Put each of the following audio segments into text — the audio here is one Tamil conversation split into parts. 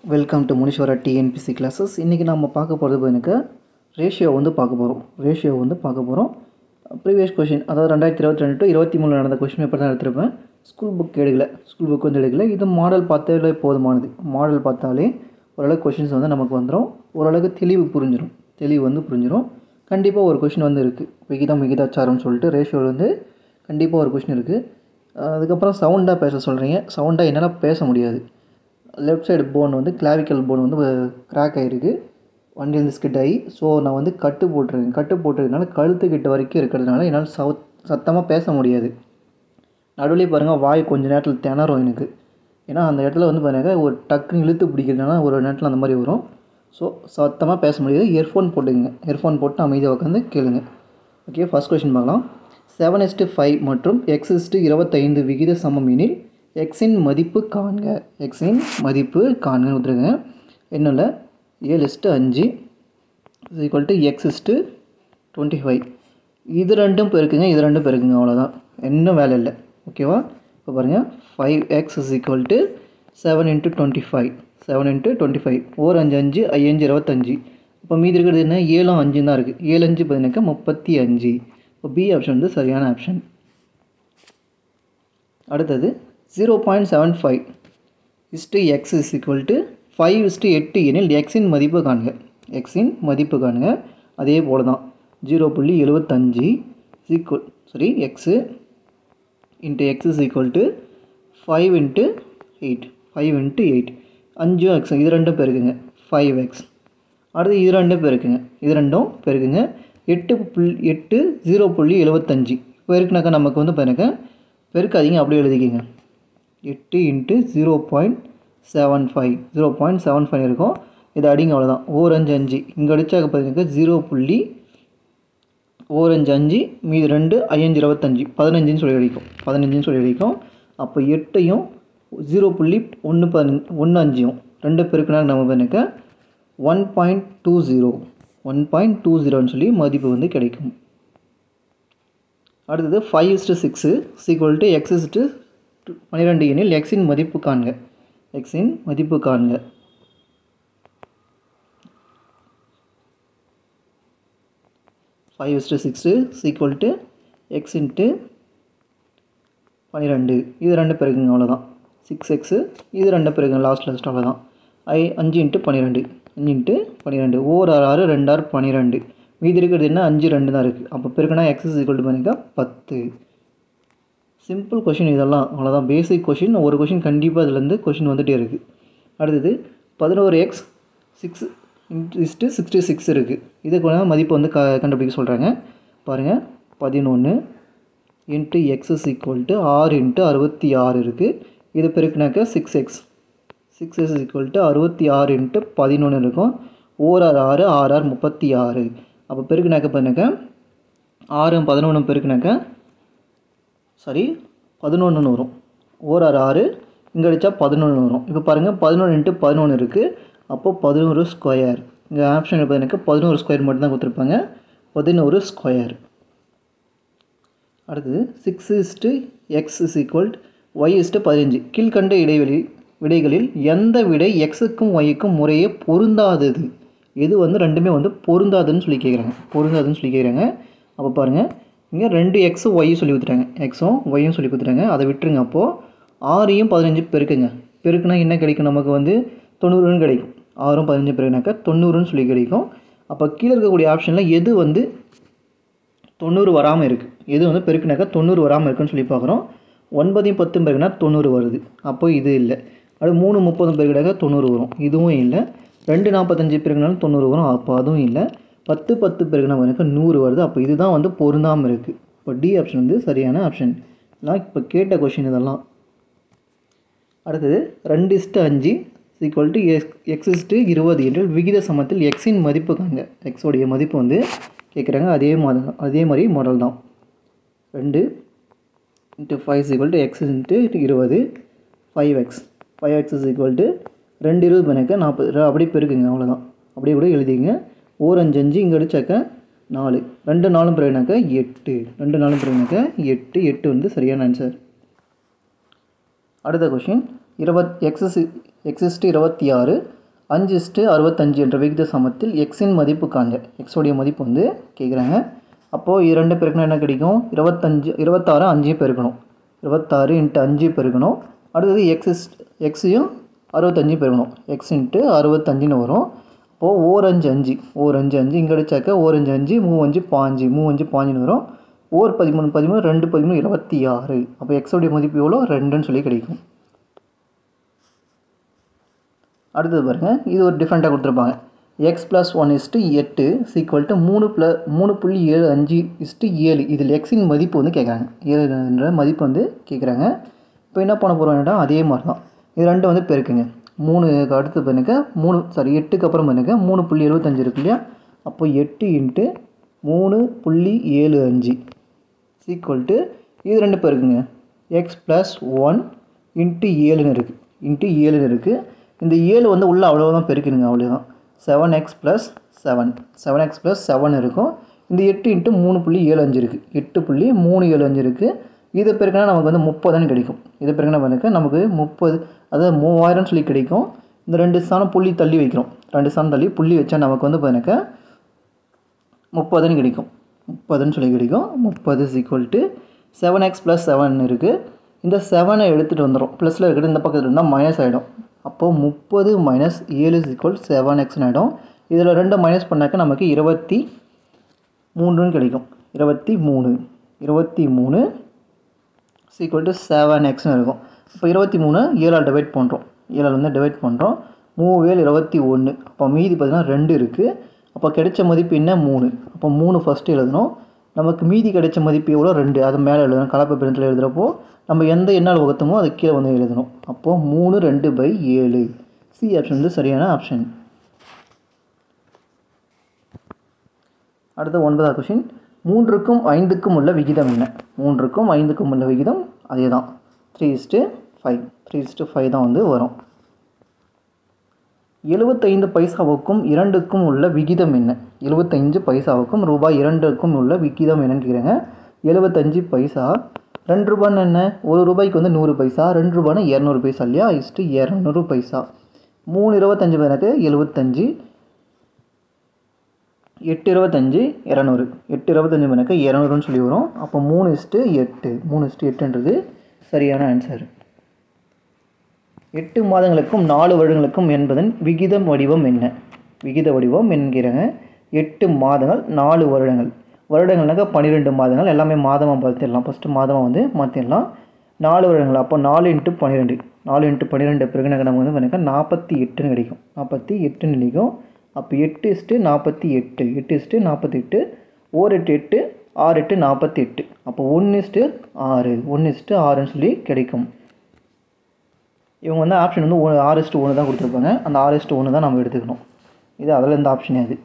welcome to Muneeswara TNPSC classes இன்றைக்கி நம்ம பார்க்க போகிறது எனக்கு ரேஷியோ வந்து பார்க்க போகிறோம் ரேஷியோ வந்து பார்க்க போகிறோம் ப்ரீவியஸ் கொஷின் அதாவது ரெண்டாயிரத்தி இருபத்தி ரெண்டு டு இருபத்தி மூணு நடந்த கொஷின் பேப்பர் தான் எடுத்திருப்பேன் ஸ்கூல் புக் எடுக்கல ஸ்கூல் புக் வந்து எடுக்கல இது மாடல் பார்த்தாலே போதுமானது மாடல் பார்த்தாலே ஓரளவுக்கு கொஷின்ஸ் வந்து நமக்கு வந்துடும் ஓரளவுக்கு தெளிவு புரிஞ்சிடும் தெளிவு வந்து புரிஞ்சிடும் கண்டிப்பாக ஒரு கொஷின் வந்து இருக்குது விகிதம் விகிதாச்சாரம்னு சொல்லிட்டு ரேஷியோ வந்து கண்டிப்பாக ஒரு கொஷின் இருக்குது அதுக்கப்புறம் சவுண்டாக பேச சொல்கிறீங்க சவுண்டாக என்னால் பேச முடியாது லெஃப்ட் சைடு போன் வந்து கிளாவிக்கல் போன் வந்து கிராக் ஆகிருக்கு வண்டி வந்து ஸ்கிட் ஆகி ஸோ நான் வந்து கட்டு போட்டிருக்கேன் கட்டு போட்டிருக்கனால கழுத்துக்கிட்ட வரைக்கும் இருக்கிறதுனால என்னால் சவு சத்தமாக பேச முடியாது நடுவுலேயே பாருங்கள் வாய் கொஞ்ச நேரத்தில் திணறும் எனக்கு ஏன்னா அந்த இடத்துல வந்து பாருங்கள் ஒரு டக்குன்னு இழுத்து பிடிக்கிறதுனால ஒரு நேரத்தில் அந்த மாதிரி வரும் ஸோ சத்தமாக பேச முடியாது இயர்ஃபோன் போட்டுங்க இயர்ஃபோன் போட்டு அமைதியாக உட்காந்து கேளுங்க ஓகே ஃபஸ்ட் கொஷின் பார்க்கலாம் செவன் எஸ்ட்டு ஃபைவ் மற்றும் எக்ஸ் இஸ்ட்டு இருபத்தைந்து விகித சமம் எனில் எக்ஸின் மதிப்பு காண்க எக்ஸின் மதிப்பு காண்கன்னு விட்டுருங்க என்னல ஏழு இஸ்ட்டு அஞ்சு equal to x is to twenty five இது ரெண்டும் பெருக்குங்க இது ரெண்டும் பெருக்குங்க அவ்வளோதான் இன்னும் வேலை இல்லை ஓகேவா இப்போ பாருங்கள் five x is equal to seven into twenty five seven into twenty five or அஞ்சு அஞ்சு ஐயஞ்சு இருபத்தஞ்சி இப்போ மீதி இருக்கிறது என்ன ஏழும் அஞ்சு தான் இருக்குது ஏழு அஞ்சு பார்த்தீங்கன்னாக்கா முப்பத்தி அஞ்சு இப்போ பி ஆப்ஷன் வந்து சரியான ஆப்ஷன் அடுத்தது zero point seven five is to x is equal to five is to எட்டு எனில் எக்ஸின் மதிப்பு காணுங்க எக்ஸின் மதிப்பு காணுங்க அதே போல் தான் ஜீரோ புள்ளி எழுபத்தஞ்சி equal sorry x into x is equal to five into eight five into eight அஞ்சும் எக்ஸ் இது ரெண்டும் பெருக்குங்க ஃபைவ் எக்ஸ் அடுத்து இது ரெண்டும் பெருக்குங்க இது ரெண்டும் பெருக்குங்க எட்டு புள்ளி எட்டு ஜீரோ புள்ளி எழுபத்தஞ்சி பெருக்குனாக்கா நமக்கு வந்து பாருங்க பெருக்காதீங்க அப்படியே எழுதிக்கிங்க எட்டு into zero point seven five zero point seven five இருக்கும் இது அடிங்க அவ்வளோதான் ஓர் அஞ்சு அஞ்சு இங்கே அடித்தாக்க பார்த்தீங்கன்னா ஜீரோ புள்ளி ஓரஞ்சு அஞ்சு மீது ரெண்டு ஐயஞ்சு இருபத்தஞ்சி பதினஞ்சுன்னு சொல்லி அடிக்கும் பதினஞ்சுன்னு சொல்லி அடிக்கும் அப்போ எட்டையும் ஜீரோ புள்ளி ஒன்று பதினஞ்சு ஒன்று அஞ்சையும் ரெண்டு பெருக்குனா நம்ம பண்ணிக்க one point two zero one point two ஜீரோன்னு சொல்லி மதிப்பு வந்து கிடைக்கும் அடுத்தது five is to six is equal to x is to பன்னிரெண்டு எண்ணில் எக்ஸின் மதிப்பு காண்க எக்ஸின் மதிப்பு காண்க five is to six is equal to x into பன்னிரெண்டு இது ரெண்டு பெருக்குங்க அவ்வளோதான் சிக்ஸ் எக்ஸு இது ரெண்டு பெருக்குங்க லாஸ்ட் லாஸ்ட் அவ்வளோதான் ஐ அஞ்சு இன்ட்டு பன்னிரெண்டு அஞ்சு இன்ட்டு பன்னிரெண்டு ஓர் ஆறு ஆறு ரெண்டு ஆறு பன்னிரெண்டு மீதி இருக்கிறது என்ன அஞ்சு ரெண்டு தான் இருக்குது அப்போ பெருக்குனா எக்ஸ் இஸ் ஈக்குவல் டு பண்ணிக்கா பத்து சிம்பிள் கொஷின் இதெல்லாம் அவ்வளோதான் பேசிக் கொஷின் ஒரு கொஷின் கண்டிப்பாக இதுலேருந்து கொஷின் வந்துகிட்டே இருக்குது அடுத்தது பதினோரு x six is to sixty six இருக்குது இதுக்கு வேணால் மதிப்பு வந்து க கண்டுபிடிக்க சொல்கிறாங்க பாருங்கள் பதினொன்று into x is equal to ஆறு இன்ட்டு அறுபத்தி ஆறு இருக்குது இது பெருக்குனாக்கா six x six is equal to அறுபத்தி ஆறு இன்ட்டு பதினொன்று இருக்கும் ஓர் ஆறு ஆறு ஆறு ஆறு முப்பத்தி ஆறு அப்போ பெருக்குனாக்க பாருனாக்கா ஆறு பதினொன்று பெருக்குனாக்கா சாரி பதினொன்றுன்னு வரும் ஓர் ஆறு ஆறு இங்கே அடித்தா பதினொன்று வரும் இப்போ பாருங்கள் பதினொன்று இன்ட்டு பதினொன்று இருக்குது அப்போது பதினோரு ஸ்கொயர் இங்கே ஆப்ஷன் பார்த்தீங்கன்னாக்கா பதினோரு ஸ்கொயர் மட்டும் தான் கொடுத்துருப்பாங்க பதினோரு ஸ்கொயர் அடுத்தது six is to x is equal y is to பதினஞ்சு கீழ்கண்ட இடைவெளி விடைகளில் எந்த விடை எக்ஸுக்கும் ஒய்க்கும் முறையே பொருந்தாதது இது வந்து ரெண்டுமே வந்து பொருந்தாதுன்னு சொல்லி கேட்குறாங்க பொருந்தாதுன்னு சொல்லி கேட்குறாங்க அப்போ பாருங்கள் இங்கே ரெண்டு எக்ஸு ஒய்யும் சொல்லி கொடுத்துட்டாங்க எக்ஸும் ஒய்யும் சொல்லி கொடுத்துட்டாங்க அதை விட்டுருங்க அப்போது ஆறையும் பதினஞ்சு பெருக்குங்க பெருக்குனா என்ன கிடைக்கும் நமக்கு வந்து தொண்ணூறுன்னு கிடைக்கும் ஆறும் பதினஞ்சு பெருக்குனாக்கா தொண்ணூறுன்னு சொல்லி கிடைக்கும் அப்போ கீழே இருக்கக்கூடிய ஆப்ஷனில் எது வந்து தொண்ணூறு வராமல் இருக்குது எது வந்து பெருக்குனாக்கா தொண்ணூறு வராமல் இருக்குன்னு சொல்லி பார்க்குறோம் ஒன்பதையும் பத்தும் பெருக்குனா தொண்ணூறு வருது அப்போ இது இல்லை அது மூணு முப்பதும் பெருக்கினாக்கா தொண்ணூறு வரும் இதுவும் இல்லை ரெண்டு நாற்பத்தஞ்சு பெருக்கினாலும் தொண்ணூறு வரும் அப்போ அதுவும் இல்லை பத்து பத்து பெருக்கினா எனக்கு நூறு வருது அப்போ இதுதான் வந்து பொருந்தாமல் இருக்குது இப்போ டி ஆப்ஷன் வந்து சரியான ஆப்ஷன் எல்லாம் இப்போ கேட்ட கொஷின் இதெல்லாம் அடுத்தது ரெண்டு இஸ்ட்டு அஞ்சு equal to x x is to இருபது என்றால் விகித சமத்தில் எக்ஸின் மதிப்பு காங்க எக்ஸோடைய மதிப்பு வந்து கேட்குறாங்க அதே மாதிரி அதே மாதிரி மாடல் தான் ரெண்டு into five equal to x into இருபது five x five x is equal to ரெண்டு இருபது பண்ணாக்க நாற்பது அப்படி பெருக்குங்க அவ்வளோதான் அப்படியே கூட எழுதிங்க ஓர் அஞ்சு அஞ்சு இங்கே அடிச்சாக்க நாலு ரெண்டு நாலும் பிறகுனாக்கா எட்டு ரெண்டு நாலும் பிறகுனாக்கா எட்டு எட்டு வந்து சரியான ஆன்சர் அடுத்த கொஷின் இருபத் எக்ஸஸ் எக்ஸிஸ்ட்டு இருபத்தி ஆறு அஞ்சு இஸ்ட்டு அறுபத்தஞ்சு என்ற விகித சமத்தில் எக்ஸின் மதிப்பு காண்க எக்ஸோடைய மதிப்பு வந்து கேட்குறாங்க அப்போது இது ரெண்டு பெருக்கணும் என்ன கிடைக்கும் இருபத்தஞ்சு இருபத்தாறு அஞ்சு பெருக்கணும் இருபத்தாறு இன்ட்டு அஞ்சு பெருக்கணும் அடுத்தது எக்ஸிஸ் எக்ஸையும் அறுபத்தஞ்சு பெருக்கணும் எக்ஸ் இன்ட்டு அறுபத்தஞ்சுன்னு வரும் அப்போது ஓர் அஞ்சு அஞ்சு ஓர் அஞ்சு அஞ்சு இங்கே அடிச்சாக்க ஓர் அஞ்சு அஞ்சு மூவஞ்சு பாஞ்சு மூவஞ்சு பாஞ்சுன்னு வரும் ஓர் பதிமூணு பதிமூணு ரெண்டு பதிமூணு இருபத்தி ஆறு அப்போ எக்ஸோடைய மதிப்பு எவ்வளோ ரெண்டுன்னு சொல்லி கிடைக்கும் அடுத்தது பாருங்கள் இது ஒரு டிஃப்ரெண்ட்டாக கொடுத்துருப்பாங்க எக்ஸ் ப்ளஸ் ஒன் இஸ்ட்டு எட்டு சீக்வல் டு மூணு ப்ள மூணு புள்ளி ஏழு அஞ்சு இஸ்ட்டு ஏழு இதில் எக்ஸின் மதிப்பு வந்து கேட்குறாங்க ஏழுன்ற மதிப்பு வந்து கேட்குறாங்க இப்போ என்ன பண்ண போகிறோம்னா அதே மாதிரி தான் இது ரெண்டு வந்து பெருக்குங்க மூணுக்கு அடுத்து பண்ணுங்க மூணு சாரி எட்டுக்கு அப்புறம் பண்ணுங்க மூணு புள்ளி எழுபத்தஞ்சு இருக்கு இல்லையா அப்போ எட்டு இன்ட்டு மூணு புள்ளி ஏழு அஞ்சு சீக்வல் டு இது ரெண்டு பேருக்குங்க எக்ஸ் ப்ளஸ் ஒன் இன்ட்டு ஏழுன்னு இருக்குது இன்ட்டு ஏழுன்னு இருக்குது இந்த ஏழு வந்து உள்ளே அவ்வளோதான் பெருக்கிடுங்க அவ்வளோதான் seven x plus seven seven x plus seven இருக்கும் இந்த எட்டு இன்ட்டு மூணு புள்ளி ஏழு அஞ்சு இருக்குது எட்டு புள்ளி மூணு ஏழு அஞ்சு இருக்குது இதை பெருக்கினா நமக்கு வந்து முப்பதுன்னு கிடைக்கும் இதை பெருக்கினா பண்ணுக்க நமக்கு முப்பது அதாவது மூவாயிரம்னு சொல்லி கிடைக்கும் இந்த ரெண்டு ஸ்தானம் புள்ளி தள்ளி வைக்கிறோம் ரெண்டு ஸ்தானம் தள்ளி புள்ளி வச்சா நமக்கு வந்து பார்த்தினாக்கா முப்பதுன்னு கிடைக்கும் முப்பதுன்னு சொல்லி கிடைக்கும் முப்பது equal to seven x plus seven இருக்குது இந்த செவனை எடுத்துகிட்டு வந்துடும் ப்ளஸில் இருக்கிறது இந்த பக்கத்தில் இருந்தால் மைனஸ் ஆகிடும் அப்போது முப்பது மைனஸ் ஏழு ஈக்குவல் செவன் எக்ஸ்னு ஆகிடும் இதில் ரெண்டு மைனஸ் பண்ணாக்க நமக்கு இருபத்தி மூணுன்னு கிடைக்கும் இருபத்தி மூணு இருபத்தி மூணு ஈக்குவல் டு செவன் எக்ஸ்னு இருக்கும் இப்போ இருபத்தி மூணு ஏழால் டிவைட் பண்ணுறோம் ஏழால் வந்து டிவைட் பண்ணுறோம் மூவேல் இருபத்தி ஒன்று அப்போ மீதி பார்த்திங்கன்னா ரெண்டு இருக்குது அப்போ கிடைச்ச மதிப்பு என்ன மூணு அப்போ மூணு ஃபஸ்ட்டு எழுதணும் நமக்கு மீதி கிடைச்ச மதிப்பு எவ்வளோ ரெண்டு அது மேலே எழுதணும் கலப்பை பெருந்தில் எழுதுகிறப்போ நம்ம எந்த எண்ணால் வகுத்தமோ அது கீழே வந்து எழுதணும் அப்போது மூணு ரெண்டு பை ஏழு சி ஆப்ஷன் வந்து சரியான ஆப்ஷன் அடுத்த ஒன்பதாவது கொஷின் மூன்றுக்கும் ஐந்துக்கும் உள்ள விகிதம் என்ன மூன்றுக்கும் ஐந்துக்கும் உள்ள விகிதம் அதே தான் three is to five three is to five தான் வந்து வரும் எழுபத்தைந்து பைசாவுக்கும் இரண்டுக்கும் உள்ள விகிதம் என்ன எழுபத்தைந்து பைசாவுக்கும் ரூபாய் இரண்டுக்கும் உள்ள விகிதம் என்னன்னு கேட்குறாங்க எழுபத்தஞ்சு பைசா ரெண்டு ரூபான்னு என்ன ஒரு ரூபாய்க்கு வந்து நூறு பைசா ரெண்டு ரூபான்னா இரநூறு பைசா இல்லையா இஸ்ட்டு இரநூறு பைசா மூணு இருபத்தஞ்சு பேருக்கு எழுபத்தஞ்சு எட்டு இருபத்தஞ்சு இரநூறு எட்டு இருபத்தஞ்சு மணிக்கு இரநூறுன்னு சொல்லி வரும் அப்போ மூணு இஸ்ட்டு எட்டு மூணு இஸ்ட்டு எட்டுன்றது சரியான ஆன்சர் எட்டு மாதங்களுக்கும் நாலு வருடங்களுக்கும் என்பதன் விகிதம் வடிவம் என்ன விகித வடிவம் என்கிறாங்க எட்டு மாதங்கள் நாலு வருடங்கள் வருடங்கள்னாக்கா பன்னிரெண்டு மாதங்கள் எல்லாமே மாதமாக பார்த்துடலாம் ஃபஸ்ட்டு மாதமாக வந்து மாற்றிடலாம் நாலு வருடங்கள் அப்போ நாலு இன்ட்டு பன்னிரெண்டு நாலு இன்ட்டு பன்னிரெண்டு பிறகு நமக்கு வந்து பார்த்தீங்கன்னா நாற்பத்தி எட்டுன்னு கிடைக்கும் நாற்பத்தி எட்டுன்னு கிடைக்கும் அப்போ எட்டு இஸ்ட்டு நாற்பத்தி எட்டு எட்டு இஸ்ட்டு நாற்பத்தி எட்டு ஓர் எட்டு எட்டு ஆறு எட்டு நாற்பத்தி எட்டு அப்போ ஒன்று இஸ்ட்டு ஆறு ஒன்று இஸ்ட்டு ஆறுன்னு சொல்லி கிடைக்கும் இவங்க வந்து ஆப்ஷன் வந்து ஒ- ஆறு இஸ்ட்டு ஒன்று தான் கொடுத்துருப்பாங்க அந்த ஆறு இஸ்ட்டு ஒன்று தான் நம்ம எடுத்துக்கணும் இது அதில் இந்த ஆப்ஷனே அது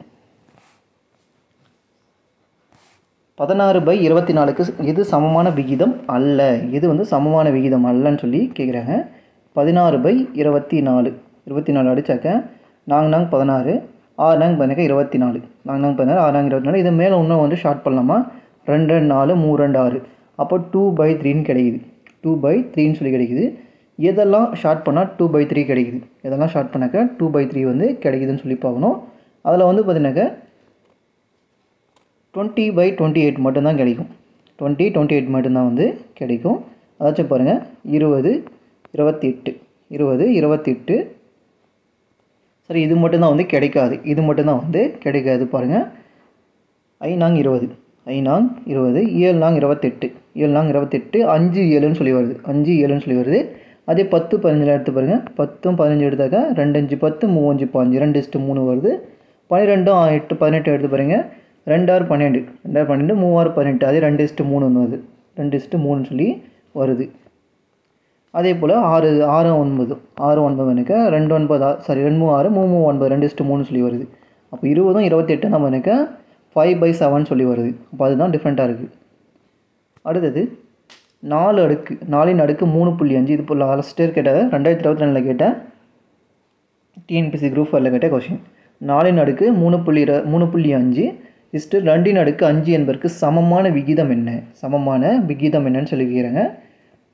பதினாறு பை இருபத்தி நாலுக்கு எது சமமான விகிதம் அல்ல எது வந்து சமமான விகிதம் அல்லன்னு சொல்லி கேட்குறாங்க பதினாறு பை இருபத்தி நாலு இருபத்தி நாலு அடித்தாக்க நாங்க நாங்க பதினாறு ஆறு நாங்க பதினாக்க இருபத்தி நாலு நாங்க நாங்க பதினாறு ஆறு நாங்க இருபத்தி நாலு இது மேலே இன்னும் வந்து ஷார்ட் பண்ணலாமா ரெண்டு ரெண்டு நாலு மூணு ரெண்டு ஆறு அப்போ டூ பை த்ரீன்னு கிடைக்குது டூ பை த்ரீன்னு சொல்லி கிடைக்குது எதெல்லாம் ஷார்ட் பண்ணால் டூ பை த்ரீ கிடைக்குது எதெல்லாம் ஷார்ட் பண்ணாக்க டூ பை த்ரீ வந்து கிடைக்குதுன்னு சொல்லி பார்க்கணும் அதில் வந்து பார்த்தீங்கன்னாக்க டுவெண்ட்டி பை டுவெண்ட்டி எயிட் மட்டும்தான் கிடைக்கும் டுவெண்ட்டி டுவெண்ட்டி எயிட் மட்டும்தான் வந்து கிடைக்கும் அதாச்சும் பாருங்கள் இருபது இருபத்தி எட்டு இருபது இருபத்தி எட்டு சரி இது மட்டும்தான் வந்து கிடைக்காது இது மட்டும்தான் வந்து கிடைக்காது பாருங்கள் ஐநாங் இருபது ஐநாங் இருபது ஏழு நாங் இருபத்தெட்டு ஏழு நாங் இருபத்தெட்டு அஞ்சு ஏழுன்னு சொல்லி வருது அஞ்சு ஏழுன்னு சொல்லி வருது அதே பத்து பதினஞ்சில் எடுத்து பாருங்கள் பத்தும் பதினஞ்சு எடுத்தாக்கா ரெண்டு அஞ்சு பத்து மூவஞ்சு பாஞ்சு ரெண்டு இஸ்ட்டு மூணு வருது பன்னிரெண்டும் எட்டு பதினெட்டு எடுத்து பாருங்கள் ரெண்டாறு பன்னெண்டு ரெண்டாறு பன்னெண்டு மூவாறு பதினெட்டு அதே ரெண்டு இஸ்ட்டு மூணு ஒன்று வருது ரெண்டு இஸ்ட்டு மூணுன்னு சொல்லி வருது அதே போல் ஆறு ஆறு ஒன்பது ஆறு ஒன்பது எனக்கு ரெண்டு ஒன்பது ஆ- சாரி ரெண்டு மூணு ஆறு மூணு மூணு ஒன்பது ரெண்டு இஸ்ட்டு மூணு சொல்லி வருது அப்போ இருபதும் இருபத்தெட்டு நம்ம எனக்கு ஃபைவ் பை செவன் சொல்லி வருது அப்போ அதுதான் டிஃப்ரெண்ட்டாக இருக்குது அடுத்தது நாலு அடுக்கு நாலின் அடுக்கு மூணு புள்ளி அஞ்சு இது போல் லாஸ்ட் இயர் கேட்டது ரெண்டாயிரத்தி இருபத்தி ரெண்டில் கேட்ட டிஎன்பிசி குரூப் ஃபைவ்ல கேட்ட கொஷின் நாலின் அடுக்கு மூணு புள்ளி இர மூணு புள்ளி அஞ்சு இஸ்ட்டு ரெண்டின் அடுக்கு அஞ்சு என்பதற்கு சமமான விகிதம் என்ன சமமான விகிதம் என்னன்னு சொல்லி கேட்குறாங்க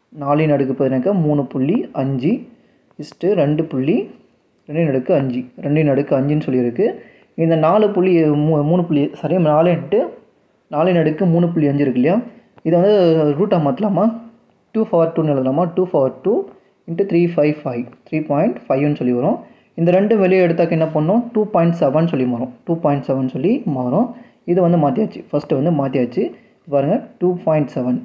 நாலின் அடுக்கு பார்த்தீங்கன்னாக்கா மூணு புள்ளி அஞ்சு இஸ்ட்டு ரெண்டு புள்ளி ரெண்டின் அடுக்கு அஞ்சு ரெண்டின் அடுக்கு அஞ்சுன்னு சொல்லியிருக்கு இந்த நாலு புள்ளி மூ மூணு புள்ளி சரியா நாலு இன்ட்டு நாலின் அடுக்கு மூணு புள்ளி அஞ்சு இருக்கு இல்லையா இதை வந்து ரூட்டாக மாற்றலாமா டூ பவர் டூன்னு எழுதலாமா two power two into three five five three point ஃபைவ்னு சொல்லி வரும் இந்த ரெண்டு வெளியே எடுத்தாக்க என்ன பண்ணோம் டூ பாயிண்ட் செவன் சொல்லி மாறும் டூ பாயிண்ட் செவன் சொல்லி மாறும் இது வந்து மாற்றியாச்சு ஃபஸ்ட்டு வந்து மாற்றியாச்சு பாருங்கள் two point seven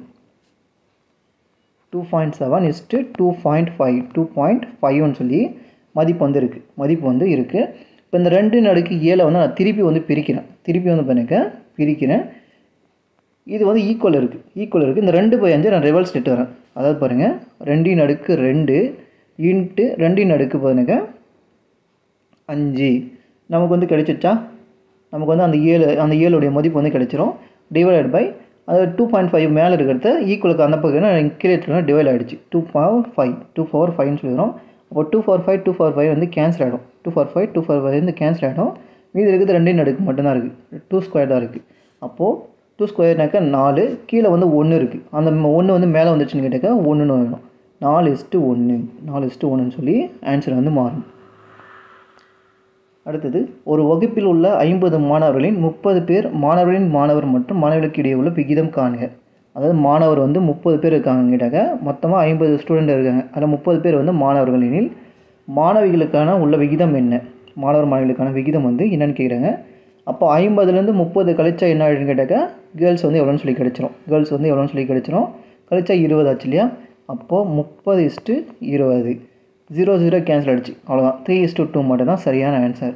two point seven is to two point five two point ஃபைவ்னு சொல்லி மதிப்பு வந்து இருக்குது மதிப்பு வந்து இருக்குது இப்போ இந்த ரெண்டு நடுக்கு ஏழை வந்து நான் திருப்பி வந்து பிரிக்கிறேன் திருப்பி வந்து பண்ணிக்க பிரிக்கிறேன் இது வந்து ஈக்குவல் இருக்குது ஈக்குவல் இருக்குது இந்த ரெண்டு பை அஞ்சு நான் ரிவல்ஸ் எடுத்து வரேன் அதாவது பாருங்கள் ரெண்டின் அடுக்கு ரெண்டு இன்ட்டு ரெண்டின் அடுக்கு பாருங்க அஞ்சு நமக்கு வந்து கிடைச்சிச்சா நமக்கு வந்து அந்த ஏழு அந்த ஏழுடைய மதிப்பு வந்து கிடைச்சிரும் டிவைடட் பை அது டூ பாயிண்ட் ஃபைவ் மேலே இருக்கிறத ஈக்குவலுக்கு அந்த பக்கம் கீழே எடுத்துனா டிவைட் ஆகிடுச்சு two power five two power ஃபைவ்னு சொல்லிடுறோம் அப்போ two four five two four five வந்து கேன்சல் ஆகிடும் two four five two four five வந்து கேன்சல் ஆகிடும் மீதி இருக்கிறது ரெண்டின் அடுக்கு மட்டும்தான் இருக்குது டூ ஸ்கொயர் தான் இருக்குது அப்போது டூ ஸ்கொயர்னாக்கா நாலு கீழே வந்து ஒன்று இருக்குது அந்த ஒன்று வந்து மேலே வந்துச்சுன்னு கேட்டாக்கா ஒன்றுன்னு வேணும் நாலு இஸ்ட்டு ஒன்று நாலு இஸ்ட்டு ஒன்றுன்னு சொல்லி ஆன்சர் வந்து மாறும் அடுத்தது ஒரு வகுப்பில் உள்ள ஐம்பது மாணவர்களின் முப்பது பேர் மாணவர்களின் மாணவர் மற்றும் மாணவர்களுக்கு இடையே உள்ள விகிதம் காண்க அதாவது மாணவர் வந்து முப்பது பேர் இருக்காங்க கேட்டாக்க மொத்தமாக ஐம்பது ஸ்டூடெண்ட் இருக்காங்க அதில் முப்பது பேர் வந்து மாணவர்கள் எனில் மாணவிகளுக்கான உள்ள விகிதம் என்ன மாணவர் மாணவிகளுக்கான விகிதம் வந்து என்னன்னு கேட்குறாங்க அப்போ ஐம்பதுலேருந்து முப்பது கழிச்சா என்ன ஆகிடுன்னு கேட்டாக்கா கேர்ள்ஸ் வந்து எவ்வளோன்னு சொல்லி கிடச்சிரும் கேர்ள்ஸ் வந்து எவ்வளோன்னு சொல்லி கிடச்சிரும் கழிச்சா இருபது ஆச்சு இல்லையா அப்போது முப்பது இஸ்ட்டு இருபது ஜீரோ ஜீரோ கேன்சல் ஆகிடுச்சு அவ்வளோதான் த்ரீ இஸ்ட்டு டூ மட்டும் தான் சரியான ஆன்சர்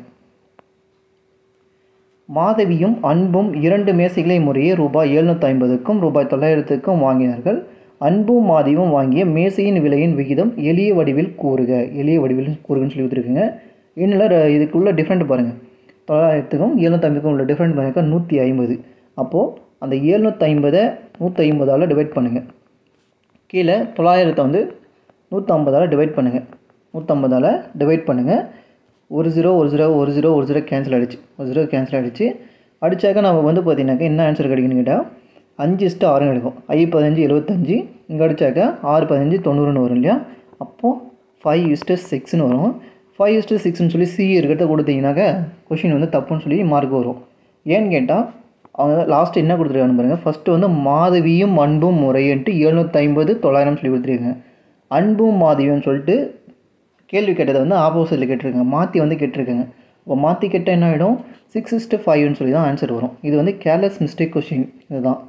மாதவியும் அன்பும் இரண்டு மேசைகளை முறையே ரூபாய் எழுநூற்றி ஐம்பதுக்கும் ரூபாய் தொள்ளாயிரத்துக்கும் வாங்கினார்கள் அன்பும் மாதவியும் வாங்கிய மேசையின் விலையின் விகிதம் எளிய வடிவில் கூறுக எளிய வடிவில் கூறுகன்னு சொல்லி கொடுத்துருக்குங்க இன்னும் இதுக்குள்ள டிஃப்ரெண்ட் பாருங்கள் தொள்ளாயிரத்துக்கும் எழுநூற்றம்பதுக்கும் உள்ள டிஃப்ரெண்ட் பாருங்க நூற்றி ஐம்பது அப்போது அந்த எழுநூற்றி ஐம்பதை நூற்றி ஐம்பதால் டிவைட் பண்ணுங்கள் கீழே தொள்ளாயிரத்தை வந்து நூற்றம்பதால் டிவைட் பண்ணுங்கள் நூற்றம்பதால் டிவைட் பண்ணுங்கள் ஒரு ஜீரோ ஒரு ஜீரோ ஒரு ஜீரோ ஒரு ஜீரோ கேன்சல் ஆகிடுச்சு ஒரு ஜீரோ கேன்சல் ஆகிடுச்சு அடித்தாக்க நம்ம வந்து பார்த்தீங்கன்னாக்கா என்ன ஆன்சர் கிடைக்குன்னு கேட்டால் அஞ்சு இஸ்ட்டு ஆறுன்னு கிடைக்கும் ஐ பதினஞ்சு எழுபத்தஞ்சு இங்கே அடித்தாக்க ஆறு பதினஞ்சு தொண்ணூறுன்னு வரும் இல்லையா அப்போது ஃபைவ் இஸ்ட்டு சிக்ஸ்னு வரும் ஃபைவ் இஸ்ட்டு சிக்ஸ்னு சொல்லி சி இருக்கிறத கொடுத்தீங்கன்னாக்கா கொஷின் வந்து தப்புன்னு சொல்லி மார்க் வரும் ஏன்னு கேட்டால் அவங்க லாஸ்ட் என்ன கொடுத்துருக்காங்க பாருங்கள் ஃபஸ்ட்டு வந்து மாதவியும் அன்பும் முறையன்ட்டு எழுநூற்றி ஐம்பது தொள்ளாயிரம் சொல்லி கொடுத்துருக்காங்க அன்பும் மாதவியும் சொல்லிட்டு கேள்வி கேட்டதை வந்து ஆப்போசிட்டில் கேட்டிருக்காங்க மாற்றி வந்து கேட்டிருக்காங்க இப்போ மாற்றி கேட்டால் என்ன ஆகிடும் சிக்ஸ் இஸ்ட்டு ஃபைவ்னு சொல்லி தான் ஆன்சர் வரும் இது வந்து கேர்லெஸ் மிஸ்டேக் கொஷின் இதுதான்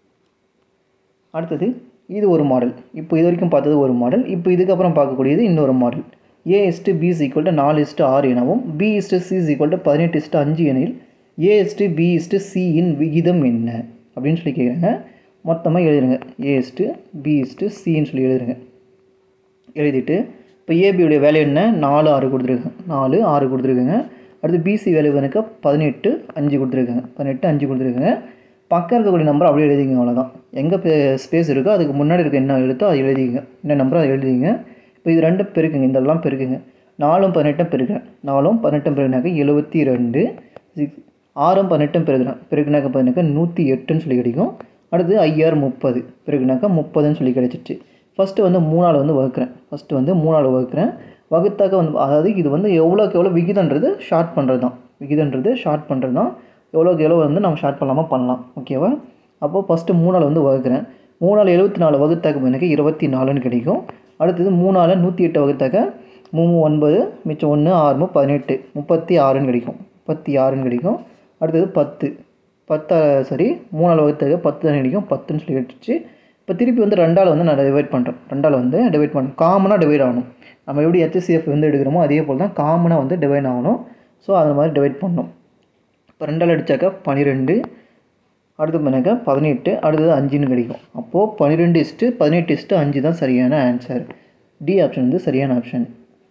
அடுத்தது இது ஒரு மாடல் இப்போ இது வரைக்கும் பார்த்தது ஒரு மாடல் இப்போ இதுக்கப்புறம் பார்க்கக்கூடியது இன்னொரு model a is to b is equal to நாலு இஸ்ட்டு ஆறு எனவும் b is to c is equal to பதினெட்டு இஸ்ட்டு அஞ்சு எனில் ஏ இஸ்ட்டு பி இஸ்ட்டு சியின் விகிதம் என்ன அப்படின்னு சொல்லி கேட்குறாங்க மொத்தமாக எழுதுருங்க ஏ இஸ்ட்டு பி இஸ்ட்டு சின்னு சொல்லி எழுதுருங்க எழுதிட்டு இப்போ ஏபியுடைய வேல்யூ என்ன நாலு ஆறு கொடுத்துருக்காங்க நாலு ஆறு கொடுத்துருக்காங்க அடுத்து பிசி வேல்யூ எனக்கு பதினெட்டு அஞ்சு கொடுத்துருக்காங்க பதினெட்டு அஞ்சு கொடுத்துருக்காங்க பக்கம் இருக்கக்கூடிய நம்பர் அப்படியே எழுதிங்க அவ்வளோதான் எங்கே ஸ்பேஸ் இருக்கோ அதுக்கு முன்னாடி இருக்க என்ன எழுத்தோ அது எழுதிங்க என்ன நம்பரோ அதை எழுதிங்க இப்போ இது ரெண்டும் பெருக்குங்க இதெல்லாம் பெருக்குங்க நாலும் பதினெட்டும் பெருக்கிறேன் நாலும் பதினெட்டும் பெருக்கினாக்க எழுபத்தி ரெண்டு சிக்ஸ் ஆறும் பதினெட்டும் பெருக்கிறேன் பெருக்கினாக்க பார்த்தீங்கன்னாக்கா நூற்றி எட்டுன்னு சொல்லி கிடைக்கும் அடுத்து ஐஆர் முப்பது பெருக்கினாக்கா முப்பதுன்னு சொல்லி கிடைச்சிச்சு ஃபஸ்ட்டு வந்து மூணால் வந்து வகுக்கிறேன் ஃபஸ்ட்டு வந்து மூணால் வகுக்கிறேன் வகுத்தாக்க வந்து அதாவது இது வந்து எவ்வளோக்கு எவ்வளோ விகிதன்றது ஷார்ட் பண்ணுறது தான் விகிதன்றது ஷார்ட் பண்ணுறது தான் எவ்வளோக்கு எவ்வளோ வந்து நம்ம ஷார்ட் பண்ணலாமல் பண்ணலாம் ஓகேவா அப்போது ஃபஸ்ட்டு மூணால் வந்து வகுக்கிறேன் மூணால் எழுபத்தி நாலு வகுத்தாக்க எனக்கு இருபத்தி நாலுன்னு கிடைக்கும் அடுத்தது மூணால் நூற்றி எட்டு வகுத்தாக்க மூணு ஒன்பது மிச்சம் ஒன்று ஆறு பதினெட்டு முப்பத்தி ஆறுன்னு கிடைக்கும் முப்பத்தி ஆறுன்னு கிடைக்கும் அடுத்தது பத்து பத்து சரி மூணால் வகுத்தாக்க பத்து தான் கிடைக்கும் பத்துன்னு சொல்லி கிடைச்சிச்சு இப்போ திருப்பி வந்து ரெண்டால் வந்து நான் டிவைட் பண்ணுறேன் ரெண்டால் வந்து டிவைட் பண்ணுறேன் காமனாக டிவைட் ஆகணும் நம்ம எப்படி ஹெச்சிஎஃப் வந்து எடுக்கிறோமோ அதே போல் தான் காமனாக வந்து டிவைட் ஆகணும் ஸோ அது மாதிரி டிவைட் பண்ணணும் இப்போ ரெண்டால் அடித்தாக்கா பன்னிரெண்டு அடுத்து பண்ணாக்கா பதினெட்டு அடுத்தது அஞ்சுன்னு கிடைக்கும் அப்போது பன்னிரெண்டு இஸ்ட்டு பதினெட்டு இஸ்ட்டு அஞ்சு தான் சரியான ஆன்சர் டி ஆப்ஷன் வந்து சரியான ஆப்ஷன்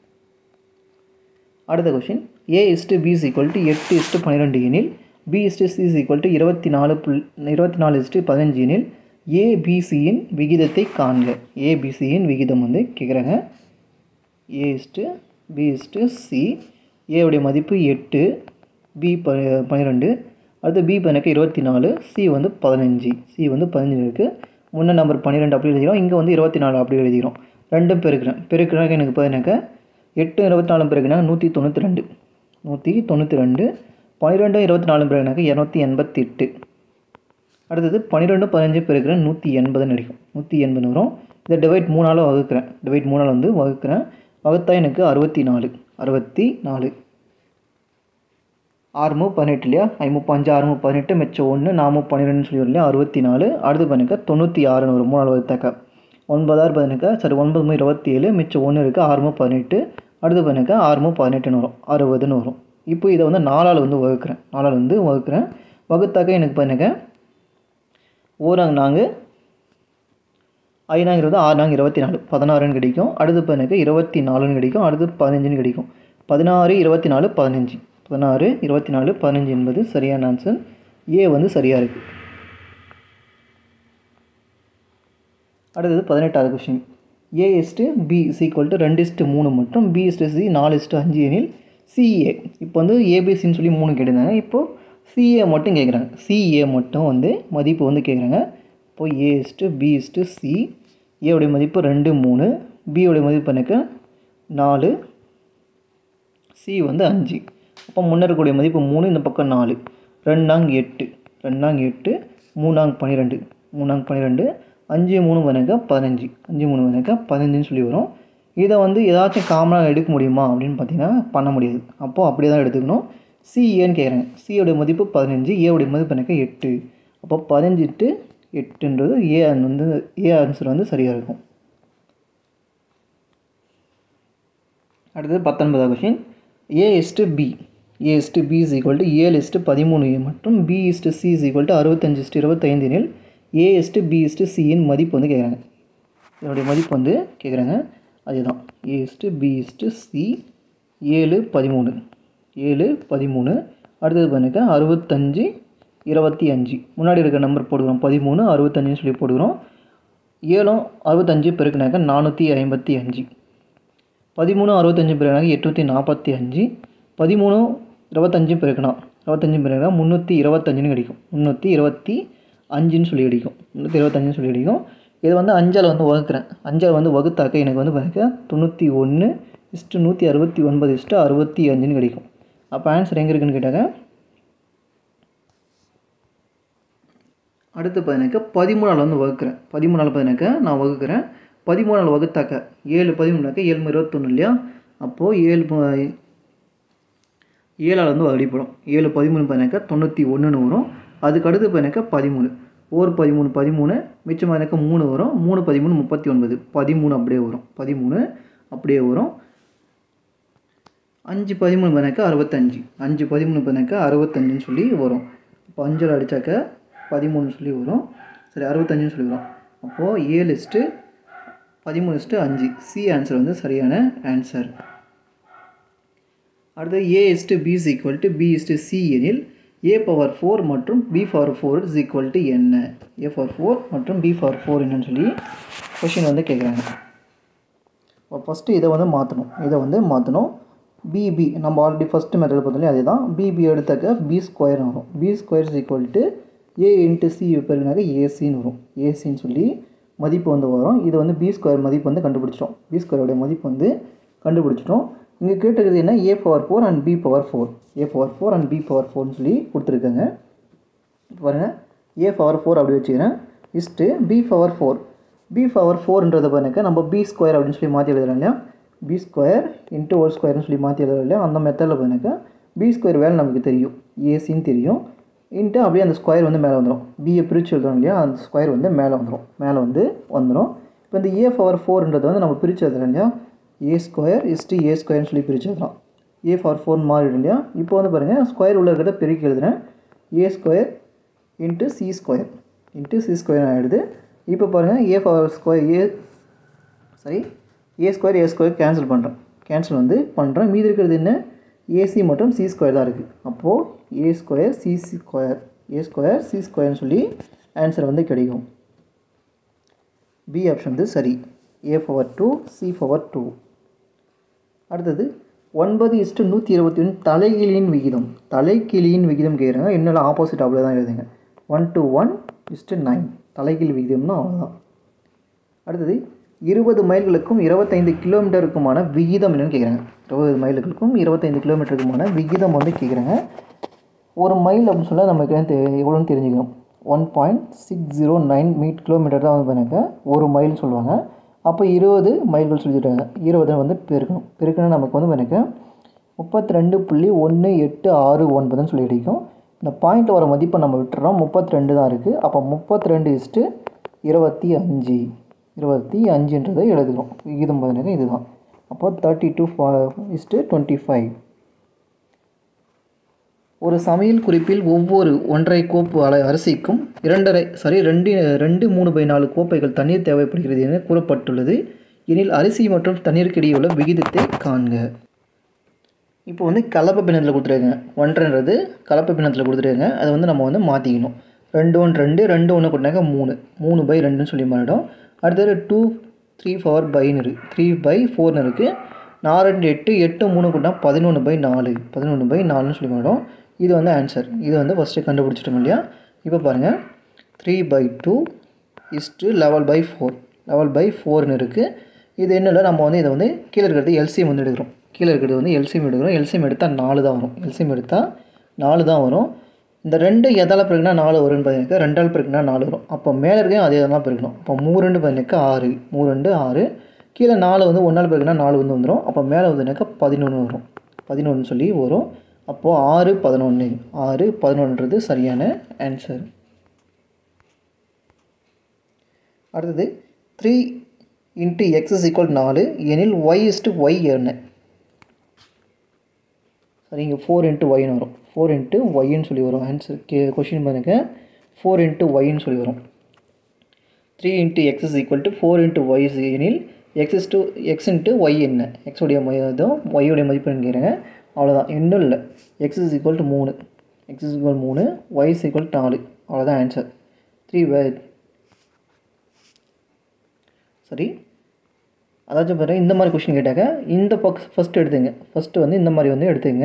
அடுத்த question a is to b is equal to எட்டு இஸ்ட்டு பன்னிரெண்டு எனில் b is to c is equal to இருபத்தி நாலு புல் இருபத்தி நாலு இஸ்ட்டு பதினஞ்சு எனில் ஏபிசியின் விகிதத்தை காண்க ஏபிசியின் விகிதம் வந்து கேட்குறாங்க a is to b is to c ஏவுடைய மதிப்பு எட்டு பி ப பன்னிரெண்டு அடுத்து பி எனக்கு இருபத்தி நாலு சி வந்து பதினஞ்சு சி வந்து பதினஞ்சு இருக்குது முன்ன நம்பர் பன்னிரெண்டு அப்படி எழுதிக்கிறோம் இங்கே வந்து இருபத்தி நாலு அப்படி எழுதிக்கிறோம் ரெண்டும் பெருக்கிறேன் பெருக்கிறாங்க எனக்கு பார்த்தீங்கன்னாக்கா எட்டு இருபத்தி நாலு பெருக்குனாங்க நூற்றி தொண்ணூற்றி ரெண்டு நூற்றி தொண்ணூற்றி ரெண்டு பன்னிரெண்டும் இருபத்தி நாலு பெருக்குனாக்க இரநூத்தி எண்பத்தி எட்டு அடுத்தது பன்னிரெண்டு பதினஞ்சு பெருக்கிறேன் நூற்றி எண்பதுன்னு அடிக்கும் நூற்றி எண்பது வரும் இதை டிவைட் மூணால் வகுக்கிறேன் டிவைட் மூணால் வந்து வகுக்கிறேன் வகுத்தா எனக்கு அறுபத்தி நாலு அறுபத்தி நாலு ஆறுமு பதினெட்டு இல்லையா ஐமுப்ப அஞ்சு ஆறுமு பதினெட்டு மிச்சம் ஒன்று நாமு பன்னிரெண்டுன்னு சொல்லி வரும் இல்லையா அறுபத்தி நாலு அடுத்து பண்ணிக்க தொண்ணூற்றி ஆறுன்னு வரும் மூணாவது வகுத்தாக்கா ஒன்பதாறு பதினெக்கா சரி ஒன்பது மணி இருபத்தி ஏழு மிச்சம் ஒன்று இருக்குது ஆறுமு பதினெட்டு அடுத்து பண்ணிக்க ஆறுமு பதினெட்டுன்னு வரும் அறுபதுன்னு வரும் இப்போ இதை வந்து நாலால் வந்து வகுக்கிறேன் நாலால் வந்து வகுக்கிறேன் வகுத்தாக்க எனக்கு பண்ணிக்க ஓராங்க நாங்கள் ஐநாங்கிறது ஆறு நாங்கள் இருபத்தி நாலு பதினாறுன்னு கிடைக்கும் அடுத்து பதினெட்டு இருபத்தி நாலுன்னு கிடைக்கும் அடுத்து பதினஞ்சுன்னு கிடைக்கும் பதினாறு இருபத்தி நாலு பதினஞ்சு பதினாறு இருபத்தி நாலு பதினஞ்சு என்பது சரியான ஆன்சர் ஏ வந்து சரியாக இருக்குது அடுத்தது பதினெட்டாவது question a is to b is equal to ரெண்டு இஸ்ட்டு மூணு மற்றும் பி இஸ்ட்டு சி நாலு இஸ்ட்டு அஞ்சு எனில் சிஏ இப்போ வந்து ஏபிசின்னு சொல்லி மூணு கேட்டிருந்தாங்க இப்போது சிஏ மட்டும் கேட்குறாங்க சிஏ மட்டும் வந்து மதிப்பு வந்து கேட்குறாங்க இப்போது a is to b is to c ஏவுடைய மதிப்பு ரெண்டு மூணு பியோடைய மதிப்பு எனக்கு நாலு சி வந்து அஞ்சு அப்போ முன்ன இருக்கக்கூடிய மதிப்பு மூணு இந்த பக்கம் நாலு ரெண்டாங் எட்டு ரெண்டாங் எட்டு மூணாங் பன்னிரெண்டு மூணாங் பன்னிரெண்டு அஞ்சு மூணு வனக்க பதினஞ்சு அஞ்சு மூணு வனக்க பதினஞ்சுன்னு சொல்லி வரும் இதை வந்து ஏதாச்சும் காமனாக எடுக்க முடியுமா அப்படின்னு பார்த்தீங்கன்னா பண்ண முடியாது அப்போது அப்படியே தான் எடுத்துக்கணும் சி ஏன்னு கேட்குறாங்க சியோடைய மதிப்பு பதினஞ்சு ஏவுடைய மதிப்பு எனக்கு எட்டு அப்போ பதினஞ்சு டு எட்டுன்றது ஏ வந்து ஏ ஆன்சர் வந்து சரியாக இருக்கும் அடுத்தது பத்தொன்பதாவது question a is to b a is to b is equal to ஏழு இஸ்ட்டு பதிமூணு ஏ மற்றும் b is to c is equal to அறுபத்தஞ்சு இஸ்ட்டு இருபத்தைந்து எனில் ஏ இஸ்ட்டு பி இஸ்ட்டு சியின் மதிப்பு வந்து கேட்குறாங்க இதனுடைய மதிப்பு வந்து கேட்குறாங்க அதுதான் a is to b is to c ஏழு பதிமூணு ஏழு பதிமூணு அடுத்தது பண்ணுங்க அறுபத்தஞ்சு இருபத்தி அஞ்சு முன்னாடி இருக்க நம்பர் போடுகிறோம் பதிமூணு அறுபத்தஞ்சுன்னு சொல்லி போடுகிறோம் ஏழும் அறுபத்தஞ்சு பெருக்குனாக்க நானூற்றி ஐம்பத்தி அஞ்சு பதிமூணு அறுபத்தஞ்சு பெருக்கினாக்க எட்நூற்றி நாற்பத்தி அஞ்சு பதிமூணு இருபத்தஞ்சு பெருக்கணும் இருபத்தஞ்சு பெருக்கினா முந்நூற்றி இருபத்தஞ்சுன்னு கிடைக்கும் முந்நூற்றி இருபத்தி அஞ்சுன்னு சொல்லி கிடைக்கும் முந்நூற்றி இருபத்தஞ்சுன்னு சொல்லி கிடைக்கும் இது வந்து அஞ்சால் வந்து வகுக்கிறேன் அஞ்சால் வந்து வகுத்தாக்க எனக்கு வந்து பார்க்க தொண்ணூற்றி ஒன்று இஸ்ட்டு நூற்றி அறுபத்தி ஒன்பது இஸ்ட்டு அறுபத்தி அஞ்சுன்னு கிடைக்கும் அப்போ ஆன்சர் எங்கே இருக்குன்னு கேட்டாக்க அடுத்து பார்த்தீங்கன்னாக்கா பதிமூணால் வந்து வகுக்கிறேன் பதிமூணால் பார்த்தீங்கன்னாக்கா நான் வகுக்கிறேன் பதிமூணால் வகுத்தாக்க ஏழு பதிமூணாக்க ஏழு இருபத்தொன்று இல்லையா அப்போது ஏழு ப- ஏழால் வந்து அடிப்படும் ஏழு பதிமூணு பார்த்தீங்கன்னாக்கா தொண்ணூற்றி ஒன்றுன்னு வரும் அதுக்கு அடுத்து பார்த்தீங்கன்னாக்கா பதிமூணு ஓர் பதிமூணு பதிமூணு மிச்சம் பார்த்தீங்கன்னாக்கா மூணு வரும் மூணு பதிமூணு முப்பத்தி ஒன்பது பதிமூணு அப்படியே வரும் பதிமூணு அப்படியே வரும் அஞ்சு பதிமூணு பண்ணாக்கா அறுபத்தஞ்சு அஞ்சு பதிமூணு பண்ணாக்கா அறுபத்தஞ்சுன்னு சொல்லி வரும் இப்போ அஞ்சில் அடித்தாக்க பதிமூணுன்னு சொல்லி வரும் சரி அறுபத்தஞ்சுன்னு சொல்லி வரும் அப்போது ஏழு இஸ்ட்டு பதிமூணு இஸ்ட்டு அஞ்சு சி ஆன்சர் வந்து சரியான ஆன்சர் அடுத்து a is to b is equal to b is to c எனில் ஏ பவர் ஃபோர் மற்றும் b power four is equal to என்ன ஏ பவர் ஃபோர் மற்றும் பி பவர் ஃபோர் என்னன்னு சொல்லி கொஷின் வந்து கேட்குறாங்க இப்போ ஃபஸ்ட்டு இதை வந்து மாற்றணும் இதை வந்து மாற்றணும் பிபி நம்ம ஆல்ரெடி ஃபஸ்ட்டு மெத்தட் பார்த்தோம்லையே அதே தான் பிபி எடுத்தாக்க பி ஸ்கொயர் வரும் b square is equal to a into c பெருனாக்க ஏசின்னு வரும் ஏசின்னு சொல்லி மதிப்பு வந்து வரும் இது வந்து பி ஸ்கொயர் மதிப்பு வந்து கண்டுபிடிச்சிட்டோம் பி ஸ்கொயரோடைய மதிப்பு வந்து கண்டுபிடிச்சிட்டோம் இங்கே கேட்டிருக்கிறது என்ன a power four and b power four a power four and b power ஃபோர்னு சொல்லி கொடுத்துருக்காங்க இப்போ பாருங்கள் ஏ பவர் ஃபோர் அப்படி வச்சுக்கிறேன் is to b power four b power ஃபோர்ன்றதை பாருங்க நம்ம பி ஸ்கொயர் அப்படின்னு சொல்லி மாற்றி எழுதுறோம் இல்லையா பி ஸ்கொயர் இன்ட்டு ஒரு ஸ்கொயர்னு சொல்லி மாற்றி எழுதுறோம் இல்லையா அந்த மெத்தடில் பாருங்க பி ஸ்கொயர் வேலை நமக்கு தெரியும் ஏசின்னு தெரியும் இன்ட்டு அப்படியே அந்த ஸ்கொயர் வந்து மேலே வந்துடும் பியை பிரித்து எழுதுறோம் இல்லையா அந்த ஸ்கொயர் வந்து மேலே வந்துடும் மேலே வந்து வந்துடும் இப்போ இந்த ஏ பவர் ஃபோர்ன்றதை வந்து நம்ம பிரித்து எழுதுறோம் இல்லையா ஏ ஸ்கொயர் இஸ்ட்டு ஏ ஸ்கொயர்னு சொல்லி பிரித்து எழுதலாம் ஏ பவர் ஃபோர் மாறிடும் இல்லையா இப்போ வந்து பாருங்கள் ஸ்கொயர் உள்ள இருக்கிறத பெருக்கி எழுதுறேன் a square into c square into c square ஆகிடுது இப்போ பாருங்கள் a power square a sorry a square a square cancel பண்ணுறேன் கேன்சல் வந்து பண்ணுறேன் மீதி இருக்கிறது என்ன ஏசி மற்றும் சி ஸ்கொயர் தான் இருக்குது அப்போது a square c square a square c ஸ்கொயர்னு சொல்லி ஆன்சர் வந்து கிடைக்கும் பி ஆப்ஷன் வந்து சரி a power two c power two அடுத்தது ஒன்பது இஸ்ட்டு நூற்றி இருபத்தி ஒன்று தலைகிளியின் விகிதம் தலைக்கிளியின் விகிதம் கேட்குறாங்க என்னெல்லாம் ஆப்போசிட் அப்படியே தான் எழுதுங்க one to one is to nine தலைகீழ் விகிதம்னா அவ்வளோதான் அடுத்தது இருபது மைல்களுக்கும் இருபத்தைந்து கிலோமீட்டருக்குமான விகிதம் என்னன்னு கேட்குறாங்க இருபது மைல்களுக்கும் இருபத்தைந்து கிலோமீட்டருக்குமான விகிதம் வந்து கேட்குறாங்க ஒரு மைல் அப்படின்னு சொல்ல நமக்கு என்ன தெ- எவ்வளோன்னு தெரிஞ்சுக்கணும் one point six zero nine meet kilometre தான் வந்து பாருங்க ஒரு மைல்னு சொல்லுவாங்க அப்போ இருபது மைல்கள் சொல்லிட்டாங்க இருபதை வந்து பெருக்கணும் பெருக்கணும் நமக்கு வந்து பாருங்க முப்பத்தி ரெண்டு புள்ளி ஒன்று எட்டு ஆறு ஒன்பதுன்னு சொல்லி கிடைக்கும் இந்த பாயிண்ட் வர மதிப்பை நம்ம விட்டுறோம் முப்பத்தி ரெண்டு தான் இருக்குது அப்போ முப்பத்தி ரெண்டு இஸ்ட்டு இருபத்தி அஞ்சு இருபத்தி அஞ்சுன்றதை எழுதுகிறோம் விகிதம் பார்த்தீங்கன்னா இதுதான் அப்போ thirty two is to twenty five ஒரு சமையல் குறிப்பில் ஒவ்வொரு ஒன்றரை கோப்பு அள அரிசிக்கும் இரண்டரை சாரி ரெண்டு ரெண்டு மூணு பை நாலு கோப்பைகள் தண்ணீர் தேவைப்படுகிறது என கூறப்பட்டுள்ளது எனில் அரிசி மற்றும் தண்ணீருக்கு இடையே உள்ள விகிதத்தை காண்க இப்போ வந்து கலப்பை பின்னத்தில் கொடுத்துருக்காங்க ஒன்றரைன்றது கலப்பை பின்னத்தில் கொடுத்துருக்காங்க அதை வந்து நம்ம வந்து மாற்றிக்கணும் ரெண்டு ஒன்று ரெண்டு ரெண்டு ஒன்று கொண்டாங்க மூணு மூணு பை ரெண்டுன்னு சொல்லி மாறிடும் அடுத்தது டூ த்ரீ ஃபோர் பைன்னு இருக்குது த்ரீ பை ஃபோர்னு இருக்குது நாலு ரெண்டு எட்டு எட்டு மூணு கொண்டா பதினொன்று பை நாலு பதினொன்று பை நாலுன்னு சொல்லி மாறிடும் இது வந்து ஆன்சர் இது வந்து ஃபஸ்ட்டு கண்டுபிடிச்சிட்டோம் இல்லையா இப்போ பாருங்கள் three by two is to eleven by four eleven by ஃபோர்னு இருக்குது இது என்ன இல்லை நம்ம வந்து இதை வந்து கீழே இருக்கிறது எல்சிஎம் வந்து எடுக்கிறோம் கீழே இருக்கிறது வந்து எல்சிஎம் எடுக்கிறோம் எல்சிஎம் எடுத்தால் நாலு தான் வரும் எல்சிஎம் எடுத்தால் நாலு தான் வரும் இந்த ரெண்டு எதால் பிறகுனா நாலு வரும்னு பார்த்தீங்கன்னா ரெண்டால் பிறகுனா நாலு வரும் அப்போ மேலே இருக்கையும் அதே தான் பிறக்கணும் அப்போ மூணு ரெண்டு பார்த்தீங்கன்னா ஆறு மூணு ரெண்டு ஆறு கீழே நாலு வந்து ஒன்றால் பிறகுனா நாலு வந்து வந்துடும் அப்போ மேலே வந்துனாக்கா பதினொன்று வரும் பதினொன்று சொல்லி வரும் அப்போது ஆறு பதினொன்று ஆறு பதினொன்றுன்றது சரியான ஆன்சர் அடுத்தது three into x is equal நாலு எனில் ஒய் இஸ்ட்டு ஒய் என்ன சரி இங்கே ஃபோர் இன்ட்டு ஒய்னு வரும் ஃபோர் இன்ட்டு ஒய்ன்னு சொல்லி வரும் ஆன்சர் கே கொஷின் பாருங்க ஃபோர் இன்ட்டு ஒய்ன்னு சொல்லி வரும் three into x is equal to four into y எனில் x is to x into y என்ன எக்ஸுடைய மதிப்பும் ஒய்யுடைய மதிப்பு கேட்குறேங்க அவ்வளோதான் இன்னும் இல்லை எக்ஸ் இஸ் ஈக்குவல் டு மூணு எக்ஸ் இஸ் ஈக்குவல் மூணு ஒய் இஸ் ஈக்குவல் நாலு அவ்வளோதான் ஆன்சர் த்ரீ வே சரி அதாச்சும் பாருங்க இந்த மாதிரி கொஷின் கேட்டாக்க இந்த பக்கம் ஃபஸ்ட்டு எடுத்துங்க ஃபஸ்ட்டு வந்து இந்த மாதிரி வந்து எடுத்துங்க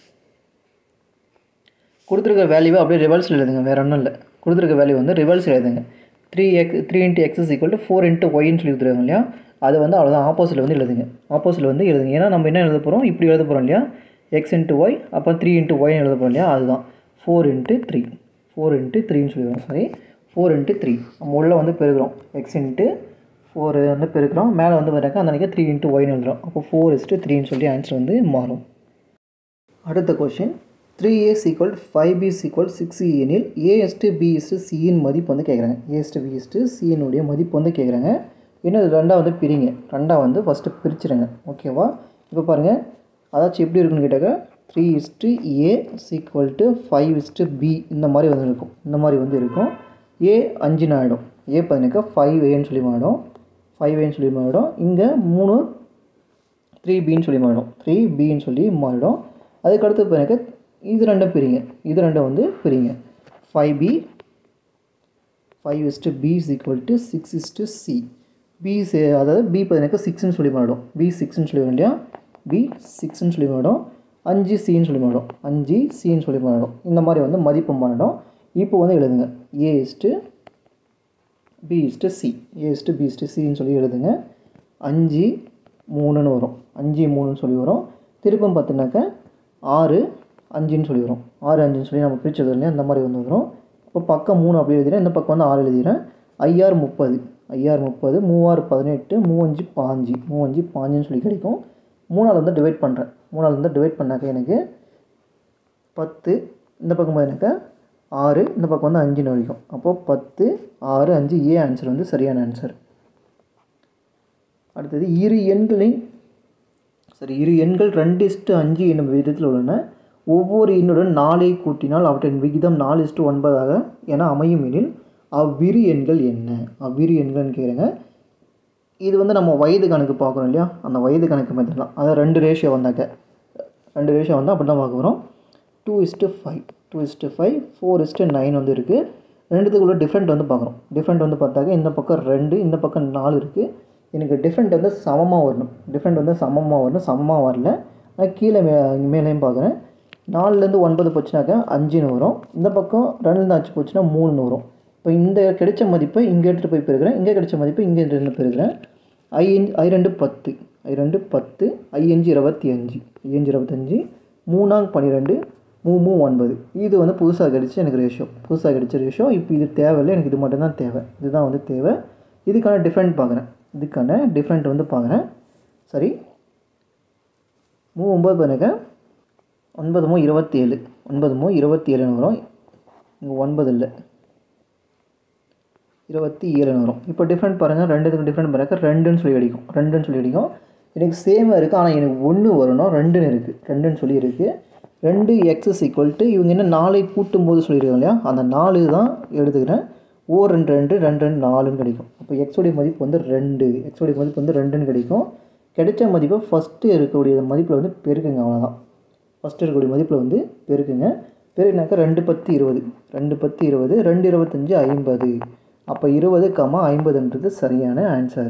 கொடுத்துருக்க வேல்யூவை அப்படியே ரிவர்ஸில் எழுதுங்க வேறு ஒன்றும் இல்லை கொடுத்துருக்க வேல்யூ வந்து ரிவர்ஸில் எழுதுங்க three x three into x is equal to four into ஒய்ன்னு சொல்லி கொடுத்துருக்காங்க இல்லையா அது வந்து அவ்வளோதான் ஆப்போசிட்டில் வந்து எழுதுங்க ஆப்போசிட்டில் வந்து எழுதுங்க ஏன்னா நம்ம என்ன எழுத போகிறோம் இப்படி எழுத போகிறோம் இல்லையா எக்ஸ் இன்ட்டு ஒய் அப்புறம் த்ரீ இன்ட்டு ஒய்னு எழுத போகிறோம் இல்லையா அதுதான் four into three four into த்ரீன்னு சொல்லிடுவோம் சாரி ஃபோர் இன்ட்டு த்ரீ நம்ம உள்ளே வந்து பெருக்கிறோம் எக்ஸ் இன்ட்டு ஃபோர் வந்து பெருக்கிறோம் மேலே வந்து பார்த்தாக்கா அந்த அன்றைக்கி த்ரீ இன்ட்டு ஒய்னு எழுதுறோம் அப்போ ஃபோர் இஸ்ட்டு த்ரீன்னு சொல்லி ஆன்சர் வந்து மாறும் அடுத்த question three a is equal five b equal six எனில் ஏ எஸ்ட்டு பி எஸ்ட்டு சியின் மதிப்பு வந்து கேட்குறாங்க ஏ எஸ்ட்டு பி எஸ்ட்டு சியினுடைய மதிப்பு வந்து கேட்குறாங்க இன்னும் இது ரெண்டாக வந்து பிரிங்க ரெண்டாக வந்து ஃபஸ்ட்டு பிரிச்சிருங்க ஓகேவா இப்போ பாருங்கள் அதாச்சும் எப்படி இருக்குன்னு கேட்டாக்கா three is to a equal to five is to b இந்த மாதிரி வந்து இருக்கும் இந்த மாதிரி வந்து இருக்கும் ஏ அஞ்சுன்னு ஆகிடும் ஏ பார்த்தீங்கன்னாக்கா ஃபைவ் ஏன்னு சொல்லி மாறிடும் ஃபைவ் ஏன்னு சொல்லி மாறிடும் இங்கே மூணு த்ரீ பின்னு சொல்லி மாறிடும் த்ரீ பின்னு சொல்லி மாறிடும் அதுக்கடுத்து இப்போ எனக்கு இது ரெண்டும் பிரிங்க இது ரெண்டும் வந்து பிரிங்க five b five is to b is equal to six is to c b அதாவது பி இப்போ எனக்கு சிக்ஸ்னு சொல்லி மாறிடும் பி சிக்ஸ்னு சொல்லி வரும் இல்லையா பி சிக்ஸ்னு சொல்லி மாறிடும் அஞ்சு சின்னு சொல்லி மாறிடும் அஞ்சு சின்னு சொல்லி மாறிடும் இந்த மாதிரி வந்து மதிப்பு மாறிடும் இப்போ வந்து எழுதுங்க a is to b is to c a is to b is to சின்னு சொல்லி எழுதுங்க அஞ்சு மூணுன்னு வரும் அஞ்சு மூணுன்னு சொல்லி வரும் திருப்பம் பார்த்தினாக்கா ஆறு அஞ்சுன்னு சொல்லி வரும் ஆறு அஞ்சுன்னு சொல்லி நம்ம பிரிச்சது இல்லையா இந்த மாதிரி வந்து வரும் இப்போ பக்கம் மூணு அப்படி எழுதிடுறேன் இந்த பக்கம் வந்து ஆறு எழுதிடுறேன் ஐஆர் முப்பது ஐஆர் முப்பது மூவாறு பதினெட்டு மூவஞ்சு பாஞ்சு மூவஞ்சு பாஞ்சுன்னு சொல்லி கிடைக்கும் மூணால் வந்து டிவைட் பண்ணுறேன் மூணால் வந்து டிவைட் பண்ணாக்க எனக்கு பத்து இந்த பக்கம் பார்த்தீங்கன்னாக்கா ஆறு இந்த பக்கம் வந்து அஞ்சுன்னு வரைக்கும் அப்போது பத்து ஆறு அஞ்சு ஏ ஆன்சர் வந்து சரியான ஆன்சர் அடுத்தது இரு எண்களின் சரி இரு எண்கள் ரெண்டு இஸ்ட்டு அஞ்சு என்னும் விகிதத்தில் உள்ளன ஒவ்வொரு எண்ணுடன் நாலை கூட்டினால் அவற்றின் விகிதம் நாலு இஸ்ட்டு ஒன்பதாக என அமையும் எனில் அவ்விரு எண்கள் என்ன அவ்விரு எண்கள்னு கேட்குறேங்க இது வந்து நம்ம வயது கணக்கு பார்க்குறோம் இல்லையா அந்த வயது கணக்கு மெத்தட் தான் அதாவது ரெண்டு ரேஷியோ வந்தாக்க ரெண்டு ரேஷியோ வந்தால் அப்படி தான் பார்க்க போகிறோம் two is to five two is to five four is to nine வந்து இருக்குது ரெண்டுத்துக்குள்ள டிஃப்ரெண்ட் வந்து பார்க்குறோம் டிஃப்ரெண்ட் வந்து பார்த்தாக்க இந்த பக்கம் ரெண்டு இந்த பக்கம் நாலு இருக்குது எனக்கு டிஃப்ரெண்ட் வந்து சமமாக வரணும் டிஃப்ரெண்ட் வந்து சமமாக வரணும் சமமாக வரல நான் கீழே மே மேலேயும் பார்க்குறேன் நாலுலேருந்து ஒன்பது போச்சுனாக்கா அஞ்சுன்னு வரும் இந்த பக்கம் ரெண்டுலேருந்து அஞ்சு போச்சுன்னா மூணுன்னு வரும் இப்போ இப்போ இந்த கிடைச்ச மதிப்பை இங்கே எடுத்துகிட்டு போய் பெருக்கிறேன் இங்கே கிடைச்ச மதிப்பை இங்கே ரெண்டு பெருக்கிறேன் ஐ ஐ ரெண்டு பத்து ஐ ரெண்டு பத்து ஐயஞ்சு இருபத்தி அஞ்சு ஐயஞ்சு இருபத்தஞ்சி மூணாங் பன்னிரெண்டு மூ மூ ஒன்பது இது வந்து புதுசாக கிடைச்ச எனக்கு ரேஷியோ புதுசாக கிடைச்ச ரேஷியோ இப்போ இது தேவையில்லை எனக்கு இது மட்டும் தான் தேவை இதுதான் வந்து தேவை இதுக்கான டிஃப்ரெண்ட் பார்க்குறேன் இதுக்கான டிஃப்ரெண்ட் வந்து பார்க்குறேன் சரி மூ ஒம்பது பாருங்க ஒன்பது மூ இருபத்தி ஏழு ஒன்பது மூ இருபத்தி ஏழுன்னு வரும் இங்கே ஒன்பது இல்லை இருபத்தி ஏழுன்னு வரும் இப்போ டிஃப்ரெண்ட் பாருங்கள் ரெண்டுத்துக்கு டிஃப்ரெண்ட் பாருங்க ரெண்டுன்னு சொல்லி அடிக்கும் ரெண்டுன்னு சொல்லி அடிக்கும் எனக்கு சேமாக இருக்குது ஆனால் எனக்கு ஒன்று வரணும் ரெண்டுன்னு இருக்குது ரெண்டுன்னு சொல்லி இருக்குது ரெண்டு எக்ஸஸ் ஈக்குவல் டு இவங்க என்ன நாளை கூட்டும் போது சொல்லியிருக்காங்க இல்லையா அந்த நாலு தான் எடுத்துக்கிறேன் ஓ ரெண்டு ரெண்டு ரெண்டு ரெண்டு நாலுன்னு கிடைக்கும் அப்போ எக்ஸோடைய மதிப்பு வந்து ரெண்டு எக்ஸோடைய மதிப்பு வந்து ரெண்டுன்னு கிடைக்கும் கிடைச்ச மதிப்பை ஃபஸ்ட்டு இருக்கக்கூடிய மதிப்பில் வந்து பெருக்குங்க அவ்வளோதான் ஃபஸ்ட்டு இருக்கக்கூடிய மதிப்பில் வந்து பெருக்குங்க பெருக்குனாக்கா ரெண்டு பத்து இருபது ரெண்டு பத்து இருபது ரெண்டு இருபத்தஞ்சி ஐம்பது அப்போ இருபது கமா ஐம்பதுன்றது சரியான ஆன்சர்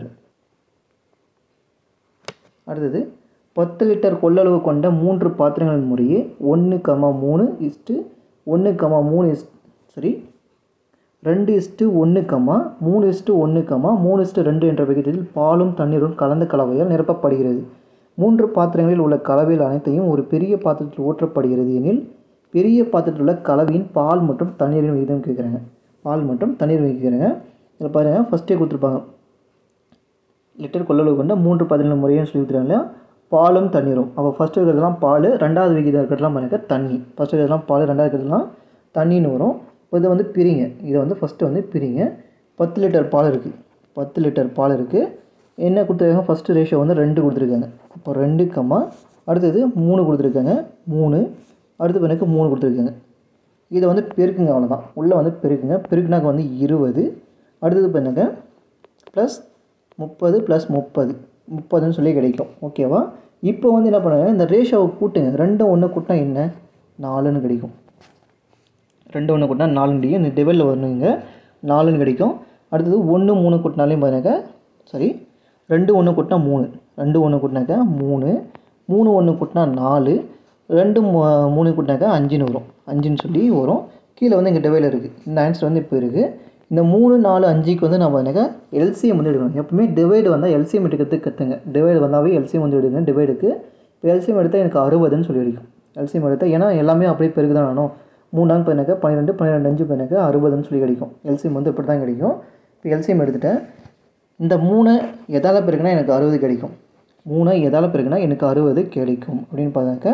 அடுத்தது பத்து லிட்டர் கொள்ளளவு கொண்ட மூன்று பாத்திரங்களின் முறையே ஒன்று கமா மூணு இஸ்ட்டு ஒன்று கமா மூணு இஸ் சரி ரெண்டு இஸ்ட்டு ஒன்று கமா மூணு இஸ்ட்டு ஒன்று கமா மூணு இஸ்ட்டு ரெண்டு என்ற விகிதத்தில் பாலும் தண்ணீரும் கலந்த கலவையால் நிரப்பப்படுகிறது மூன்று பாத்திரங்களில் உள்ள கலவையில் அனைத்தையும் ஒரு பெரிய பாத்திரத்தில் ஊற்றப்படுகிறது எனில் பெரிய பாத்திரத்தில் உள்ள கலவையின் பால் மற்றும் தண்ணீரின் விகிதம் கேட்குறாங்க பால் மற்றும் தண்ணீர் கேட்குறாங்க இதில் பாருங்கள் ஃபஸ்ட்டே கொடுத்துருப்பாங்க லிட்டர் கொள்ளளவு கொண்ட மூன்று பதினேழு முறையும் சொல்லி கொடுத்துருக்காங்க இல்லையா பாலும் தண்ணீரும் அப்போ ஃபஸ்ட்டு இருக்கிறதுலாம் பால் ரெண்டாவது விகிதம் இருக்கிறதுலாம் பாருங்க தண்ணி ஃபஸ்ட்டு இருக்கிறதுலாம் பால் ரெண்டாவது இருக்கிறதுலாம் தண்ணின்னு வரும் இப்போ இதை வந்து பிரிங்க இதை வந்து ஃபஸ்ட்டு வந்து பிரிங்க பத்து லிட்டர் பால் இருக்குது பத்து லிட்டர் பால் இருக்குது என்ன கொடுத்துருக்காங்க ஃபஸ்ட்டு ரேஷியோ வந்து ரெண்டு கொடுத்துருக்காங்க அப்போ ரெண்டு கம்மா அடுத்தது மூணு கொடுத்துருக்காங்க மூணு அடுத்து எனக்கு மூணு கொடுத்துருக்காங்க இதை வந்து பெருக்குங்க அவ்வளோதான் உள்ளே வந்து பெருக்குங்க பெருக்குனாக்க வந்து இருபது அடுத்தது பண்ணுங்க ப்ளஸ் முப்பது ப்ளஸ் முப்பது முப்பதுன்னு சொல்லி கிடைக்கும் ஓகேவா இப்போ வந்து என்ன பண்ணுங்க இந்த ரேஷியோவை கூட்டுங்க ரெண்டும் ஒன்று கூட்டினா என்ன நாலுன்னு கிடைக்கும் ரெண்டு ஒன்று கூட்டினா நாலுன்னு கிடைக்கும் இந்த டிவைடில் வரணுங்க நாலுன்னு கிடைக்கும் அடுத்தது ஒன்று மூணு கூட்டினாலையும் பாருங்க சரி ரெண்டு ஒன்று கூட்டினா மூணு ரெண்டு ஒன்று கூட்டினாக்கா மூணு மூணு ஒன்று கூட்டினா நாலு ரெண்டு மூ- மூணு கூட்டினாக்கா அஞ்சுன்னு வரும் அஞ்சுன்னு சொல்லி வரும் கீழே வந்து இங்கே டிவைடில் இருக்குது இந்த ஆன்சர் வந்து இப்போ இருக்குது இந்த மூணு நாலு அஞ்சுக்கு வந்து நம்ம எனக்கு எல்சிஎம் வந்து எடுக்கணும் எப்பவுமே டிவைடு வந்தால் எல்சிஎம் எடுக்கிறதுக்கு கற்றுங்க டிவைடு வந்தாவே எல்சிஎம் வந்து எடுங்க டிவைடுக்கு இப்போ எல்சிஎம் எடுத்தால் எனக்கு அறுபதுன்னு சொல்லி அடிக்கும் எல்சிஎம் எடுத்தால் ஏன்னா எல்லாமே அப்படியே பெருக்கு தான் வேணும் மூணாங்க பதினக்கு பன்னிரெண்டு பன்னிரெண்டு அஞ்சு பதினக்கு அறுபதுன்னு சொல்லி கிடைக்கும் எல்சிஎம் வந்து இப்படி தான் கிடைக்கும் இப்போ எல்சிஎம் எடுத்துட்டேன் இந்த மூணை எதால் பெருக்குனா எனக்கு அறுபது கிடைக்கும் மூணை எதால் பெருக்குனா எனக்கு அறுபது கிடைக்கும் அப்படின்னு பார்த்தாக்க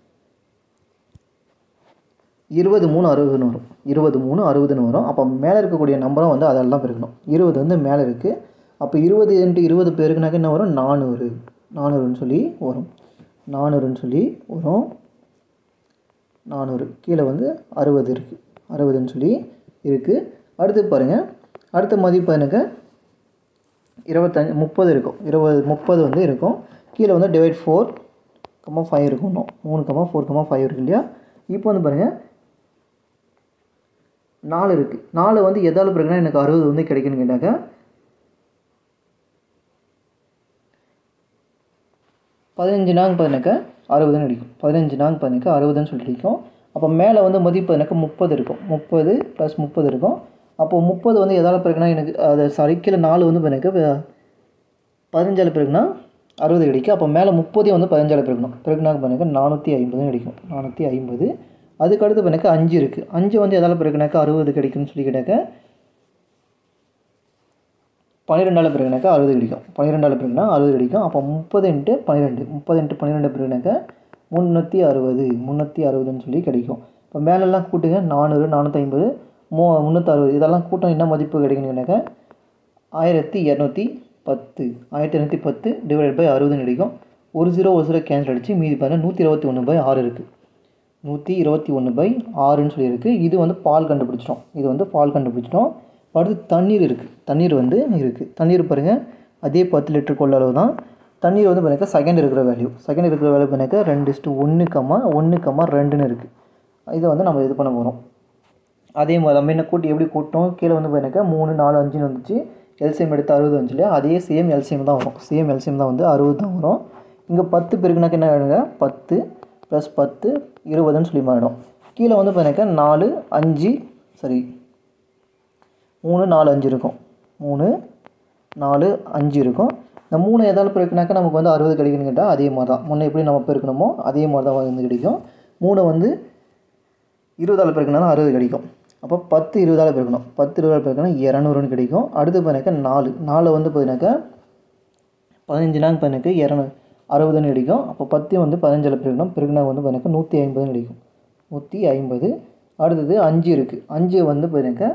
இருபது மூணு அறுபதுன்னு வரும் இருபது மூணு அறுபதுன்னு வரும் அப்போ மேலே இருக்கக்கூடிய நம்பரும் வந்து அதெல்லாம் தான் பெருக்கணும் இருபது வந்து மேலே இருக்குது அப்போ இருபது இன்ட்டு இருபது பேருக்குனாக்க என்ன வரும் நானூறு நானூறுன்னு சொல்லி வரும் நானூறுன்னு சொல்லி வரும் நானூறு கீழே வந்து அறுபது இருக்குது அறுபதுன்னு சொல்லி இருக்குது அடுத்து பாருங்கள் அடுத்த மதிப்பு எனக்கு இருபத்தஞ்சு முப்பது இருக்கும் இருபது முப்பது வந்து இருக்கும் கீழே வந்து டிவைட் ஃபோர் கம்மா ஃபைவ் இருக்கும் இன்னும் மூணு கம்மா ஃபோர் கம்மா ஃபைவ் இருக்கு இல்லையா இப்போ வந்து பாருங்கள் நாலு இருக்குது நாலு வந்து எதால் பிறகுனா எனக்கு அறுபது வந்து கிடைக்குன்னு கேட்டாக்க பதினஞ்சு நாங்க பதினக்க அறுபதுன்னு அடிக்கும் பதினஞ்சு நாங்க பதினக்க அறுபதுன்னு சொல்லி அடிக்கும் அப்போ மேலே வந்து மதிப்பு எனக்கு முப்பது இருக்கும் முப்பது ப்ளஸ் முப்பது இருக்கும் அப்போது முப்பது வந்து எதால் பிறகுனா எனக்கு அது சாரி கீழே நாலு வந்து எனக்கு பதினஞ்சால் பிறகுனா அறுபது கிடைக்கும் அப்போ மேலே முப்பதையும் வந்து பதினஞ்சால் பிறக்கணும் பிறகுனாக்க எனக்கு நானூற்றி ஐம்பதுன்னு கிடைக்கும் நானூற்றி ஐம்பது அதுக்கு அடுத்து எனக்கு அஞ்சு இருக்குது அஞ்சு வந்து எதால் பிறகுனாக்க அறுபது கிடைக்கும்னு சொல்லி கேட்டாக்க பன்னிரெண்டால் பிறகுனாக்கா அறுபது கிடைக்கும் பன்னிரெண்டால் பிறகுனா அறுபது கிடைக்கும் அப்போ முப்பது இன்ட்டு பன்னிரெண்டு முப்பது இன்ட்டு பன்னிரெண்டு பிறகுனாக்கா முந்நூற்றி அறுபது முந்நூற்றி அறுபதுன்னு சொல்லி கிடைக்கும் இப்போ மேலெல்லாம் கூட்டுங்க நானூறு நானூற்றி ஐம்பது மூ முந்நூற்றறுபது இதெல்லாம் கூட்டம் என்ன மதிப்பு கிடைக்குன்னாக்கா ஆயிரத்தி இரநூத்தி பத்து ஆயிரத்தி இரநூத்தி பத்து டிவைட் பை அறுபதுன்னு கிடைக்கும் ஒரு ஜீரோ ஒரு ஜீரோ கேன்சல் அடித்து மீதி பாருங்கள் நூற்றி இருபத்தி ஒன்று பை ஆறு இருக்குது நூற்றி இருபத்தி ஒன்று பை ஆறுன்னு சொல்லியிருக்கு இது வந்து பால் கண்டுபிடிச்சிட்டோம் இது வந்து பால் கண்டுபிடிச்சிட்டோம் அடுத்து தண்ணீர் இருக்குது தண்ணீர் வந்து இருக்குது தண்ணீர் பாருங்கள் அதே பத்து லிட்டர் கொள்ளளவு தான் தண்ணீர் வந்து பாருங்க செகண்ட் இருக்கிற வேல்யூ செகண்ட் இருக்கிற வேல்யூ பாருங்க ரெண்டு இஸ்ட்டு ஒன்று கம்மா ஒன்று கம்மா ரெண்டுன்னு இருக்குது இதை வந்து நம்ம இது பண்ண போகிறோம் அதே மாதிரி நம்ம என்ன கூட்டி எப்படி கூட்டோம் கீழே வந்து பாருங்க மூணு நாலு அஞ்சுன்னு வந்துச்சு எல்சிஎம் எடுத்து அறுபது வந்துச்சு இல்லையா அதே சேம் எல்சிஎம் தான் வரும் சேம் எல்சிஎம் தான் வந்து அறுபது தான் வரும் இங்கே பத்து பெருக்குனாக்க என்ன வேணுங்க பத்து ப்ளஸ் பத்து இருபதுன்னு சொல்லி மாறிடும் கீழே வந்து பாருங்க நாலு அஞ்சு சரி மூணு நாலு அஞ்சு இருக்கும் மூணு நாலு அஞ்சு இருக்கும் இந்த மூணு எதால் பெருக்கினாக்கா நமக்கு வந்து அறுபது கிடைக்குன்னு கேட்டால் அதே மாதிரி தான் முன்னே எப்படி நம்ம பெருக்கணுமோ அதே மாதிரி தான் வந்து கிடைக்கும் மூணு வந்து இருபதால் பெருக்கினா தான் அறுபது கிடைக்கும் அப்போ பத்து இருபதால் பெருக்கணும் பத்து இருபதால் பெருக்கினா இரநூறுன்னு கிடைக்கும் அடுத்து பார்த்தீங்கன்னாக்கா நாலு நாலு வந்து பார்த்தீங்கன்னாக்கா பதினஞ்சு நாள் பதினெட்டு இரநூறு அறுபதுன்னு கிடைக்கும் அப்போ பத்து வந்து பதினஞ்சில் பெருக்கணும் பெருக்கினா வந்து பார்த்தீங்கன்னாக்கா நூற்றி ஐம்பதுன்னு கிடைக்கும் நூற்றி ஐம்பது அடுத்தது அஞ்சு இருக்குது அஞ்சு வந்து பார்த்தீங்கன்னாக்கா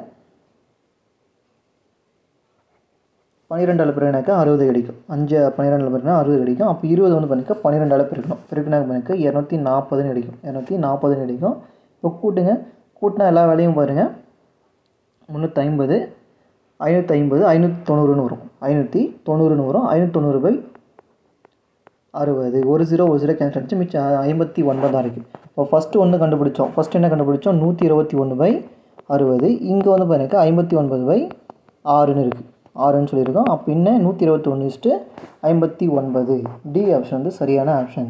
பன்னிரெண்டால் பெருக்கினாக்கா அறுபது கிடைக்கும் அஞ்சு பன்னிரெண்டால் பெருக்கினா அறுபது கிடைக்கும் அப்போ இருபது வந்து பண்ணிக்கா பன்னிரெண்டால் பெருக்கணும் பெருக்கினாக்க பண்ணிக்க இரநூத்தி நாற்பதுன்னு கிடைக்கும் இரநூத்தி நாற்பதுன்னு கிடைக்கும் இப்போ கூட்டுங்க கூட்டினா எல்லா வேலையும் பாருங்கள் முந்நூற்றி ஐம்பது ஐநூற்றி ஐம்பது ஐநூற்றி தொண்ணூறுன்னு வரும் ஐநூற்றி தொண்ணூறுன்னு வரும் ஐநூற்றி தொண்ணூறு பை அறுபது ஒரு ஜீரோ ஒரு ஜீரோ கேன்சல் அடிச்சு மிச்சம் ஐம்பத்தி ஒன்பது தான் இருக்குது இப்போ ஃபஸ்ட்டு ஒன்று கண்டுபிடிச்சோம் ஃபஸ்ட்டு என்ன கண்டுபிடிச்சோம் நூற்றி இருபத்தி ஒன்று பை அறுபது இங்கே வந்து பாருங்க ஐம்பத்தி ஒன்பது பை ஆறுன்னு இருக்குது ஆறுன்னு சொல்லியிருக்கோம் அப்போ இன்னும் நூற்றி இருபத்தி ஒன்று இஸ்ட்டு ஐம்பத்தி ஒன்பது டி ஆப்ஷன் வந்து சரியான ஆப்ஷன்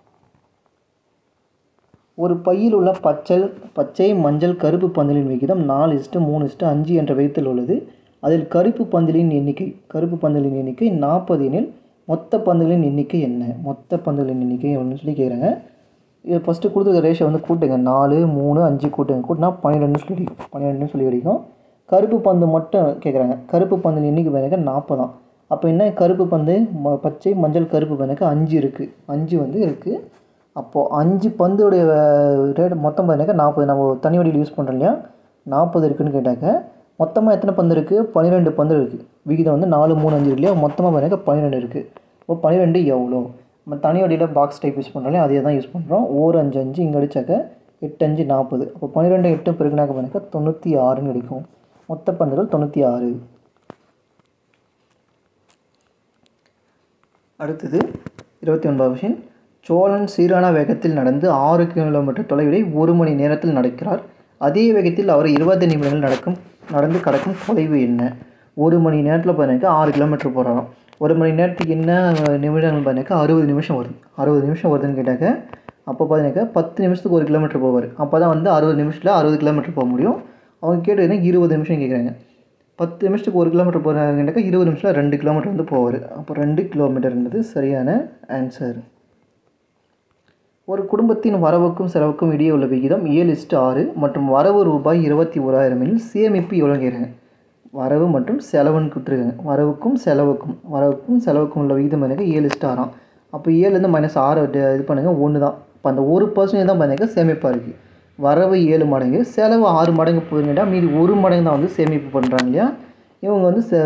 ஒரு பையில் உள்ள பச்சை பச்சை மஞ்சள் கருப்பு பந்தலின் விகிதம் நாலு இஸ்ட்டு மூணு இஸ்ட்டு அஞ்சு என்ற விகிதத்தில் உள்ளது அதில் கருப்பு பந்தலின் எண்ணிக்கை கருப்பு பந்தலின் எண்ணிக்கை நாற்பது எனில் மொத்த பந்துகளின் எண்ணிக்கை என்ன மொத்த பந்துகளின் எண்ணிக்கை ஒன்று சொல்லி கேட்குறாங்க இது ஃபஸ்ட்டு கொடுத்துருக்க ரேஷியோ வந்து கூட்டுங்க நாலு மூணு அஞ்சு கூட்டுங்க கூட்டினா பன்னிரெண்டுன்னு சொல்லி கிடைக்கும் பன்னிரெண்டுன்னு சொல்லி கிடைக்கும் கருப்பு பந்து மட்டும் கேட்குறாங்க கருப்பு பந்தின் எண்ணிக்கை பாருங்க நாற்பது தான் அப்போ என்ன கருப்பு பந்து ம பச்சை மஞ்சள் கருப்பு பாருங்க அஞ்சு இருக்குது அஞ்சு வந்து இருக்குது அப்போது அஞ்சு பந்தோடைய ரேட் மொத்தம் பார்த்தீங்கன்னா நாற்பது நம்ம தனி வடியில் யூஸ் பண்ணுறோம் இல்லையா நாற்பது இருக்குன்னு கேட்டாக்க மொத்தமாக எத்தனை பந்து இருக்குது பன்னிரெண்டு பந்து இருக்குது விகிதம் வந்து நாலு மூணு அஞ்சு இருக்கு இல்லையா மொத்தமாக பார்த்தீங்கன்னா பன்னிரெண்டு இருக்குது இப்போ பன்னிரெண்டு எவ்வளோ நம்ம தனி வடியில் பாக்ஸ் டைப் யூஸ் பண்ணுறோம் அதே தான் யூஸ் பண்ணுறோம் ஓர் அஞ்சு அஞ்சு இங்கே அடிச்சாக்க எட்டு அஞ்சு நாற்பது அப்போ பன்னிரெண்டு எட்டு பெருக்குனாக்க பண்ணாக்க தொண்ணூற்றி ஆறுன்னு கிடைக்கும் மொத்த பந்துகள் தொண்ணூற்றி ஆறு அடுத்தது இருபத்தி ஒன்பது கொஷின் சோழன் சீரான வேகத்தில் நடந்து ஆறு கிலோமீட்டர் தொலைவிலை ஒரு மணி நேரத்தில் நடக்கிறார் அதே வேகத்தில் அவர் இருபது நிமிடங்கள் நடக்கும் நடந்து கடக்கும் தொலைவு என்ன ஒரு மணி நேரத்தில் பார்த்தீங்கன்னா ஆறு கிலோமீட்டர் போகிறாராம் ஒரு மணி நேரத்துக்கு என்ன நிமிடங்கள் பார்த்தீங்கன்னா அறுபது நிமிஷம் வருது அறுபது நிமிஷம் வருதுன்னு கேட்டாக்க அப்போ பார்த்தீங்கன்னா பத்து நிமிஷத்துக்கு ஒரு கிலோமீட்டர் போவார் அப்போ தான் வந்து அறுபது நிமிஷத்தில் அறுபது கிலோமீட்டர் போக முடியும் அவங்க கேட்டதுன்னா இருபது நிமிஷம் கேட்குறாங்க பத்து நிமிஷத்துக்கு ஒரு கிலோமீட்டர் போகிறாங்கன்னாக்கா இருபது நிமிஷத்தில் ரெண்டு கிலோமீட்டர் வந்து போவார் அப்போ ரெண்டு கிலோமீட்டர்ன்றது சரியான ஆன்சர் ஒரு குடும்பத்தின் வரவுக்கும் செலவுக்கும் இடையே உள்ள விகிதம் ஏழு இஸ்டு ஆறு மற்றும் வரவு ரூபாய் இருபத்தி ஓராயிரம் எனில் சேமிப்பு எவ்வளோ கேட்குறாங்க வரவு மற்றும் செலவுன்னு கொடுத்துருக்காங்க வரவுக்கும் செலவுக்கும் வரவுக்கும் செலவுக்கும் உள்ள விகிதம் எனக்கு ஏழு இஸ்டு ஆறாம் அப்போ ஏழுலேருந்து மைனஸ் ஆறு ட- இது பண்ணுங்கள் ஒன்று தான் இப்போ அந்த ஒரு பர்சன்டேஜ் தான் பார்த்தீங்கன்னா சேமிப்பாக இருக்குது வரவு ஏழு மடங்கு செலவு ஆறு மடங்கு போதுங்கடா மீதி ஒரு மடங்கு தான் வந்து சேமிப்பு பண்ணுறாங்க இல்லையா இவங்க வந்து செ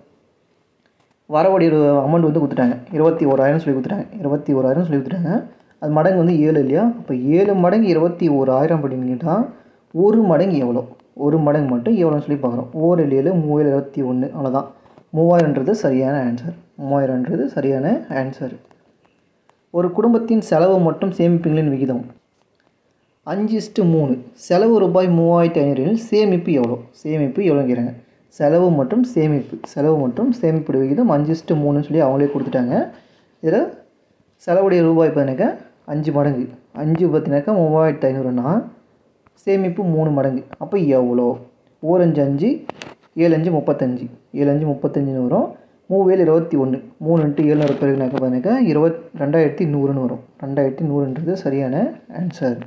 வரவுடைய அமௌண்ட் வந்து கொடுத்துட்டாங்க இருபத்தி ஓராயிரம் சொல்லி கொடுத்துட்டாங்க இருபத்தி ஓராயிரம் சொல்லி கொடுத்துட்டாங்க அது மடங்கு வந்து ஏழு இல்லையா அப்போ ஏழு மடங்கு இருபத்தி ஓராயிரம் அப்படின்னு கேட்டால் ஒரு மடங்கு எவ்வளோ ஒரு மடங்கு மட்டும் எவ்வளோன்னு சொல்லி பார்க்குறோம் ஓர் ஏழு ஏழு மூவாயிரம் இருபத்தி ஒன்று அவ்வளோதான் மூவாயிரன்றது சரியான ஆன்சர் மூவாயிரன்றது சரியான ஆன்சர் ஒரு குடும்பத்தின் செலவு மற்றும் சேமிப்புகளின் விகிதம் அஞ்சு இஸ்ட்டு மூணு செலவு ரூபாய் மூவாயிரத்தி ஐநூறு சேமிப்பு எவ்வளோ சேமிப்பு எவ்வளோங்கிறாங்க செலவு மற்றும் சேமிப்பு செலவு மற்றும் சேமிப்பு விகிதம் அஞ்சு இஸ்ட்டு மூணுன்னு சொல்லி அவங்களே கொடுத்துட்டாங்க இதில் செலவுடைய ரூபாய் பார்த்தீங்கன்னாக்கா அஞ்சு மடங்கு அஞ்சு பார்த்தீங்கன்னாக்கா மூவாயிரத்தி ஐநூறுனா சேமிப்பு மூணு மடங்கு அப்போ எவ்வளோ ஓரஞ்சு அஞ்சு ஏழு அஞ்சு முப்பத்தஞ்சு ஏழு அஞ்சு முப்பத்தஞ்சுன்னு வரும் மூவேல் இருபத்தி ஒன்று மூணு இன்ட்டு ஏழுநூறு பேருக்குனாக்கா பார்த்தீங்கன்னாக்கா இருபத் ரெண்டாயிரத்தி நூறுன்னு வரும் ரெண்டாயிரத்தி நூறுன்றது சரியான ஆன்சர்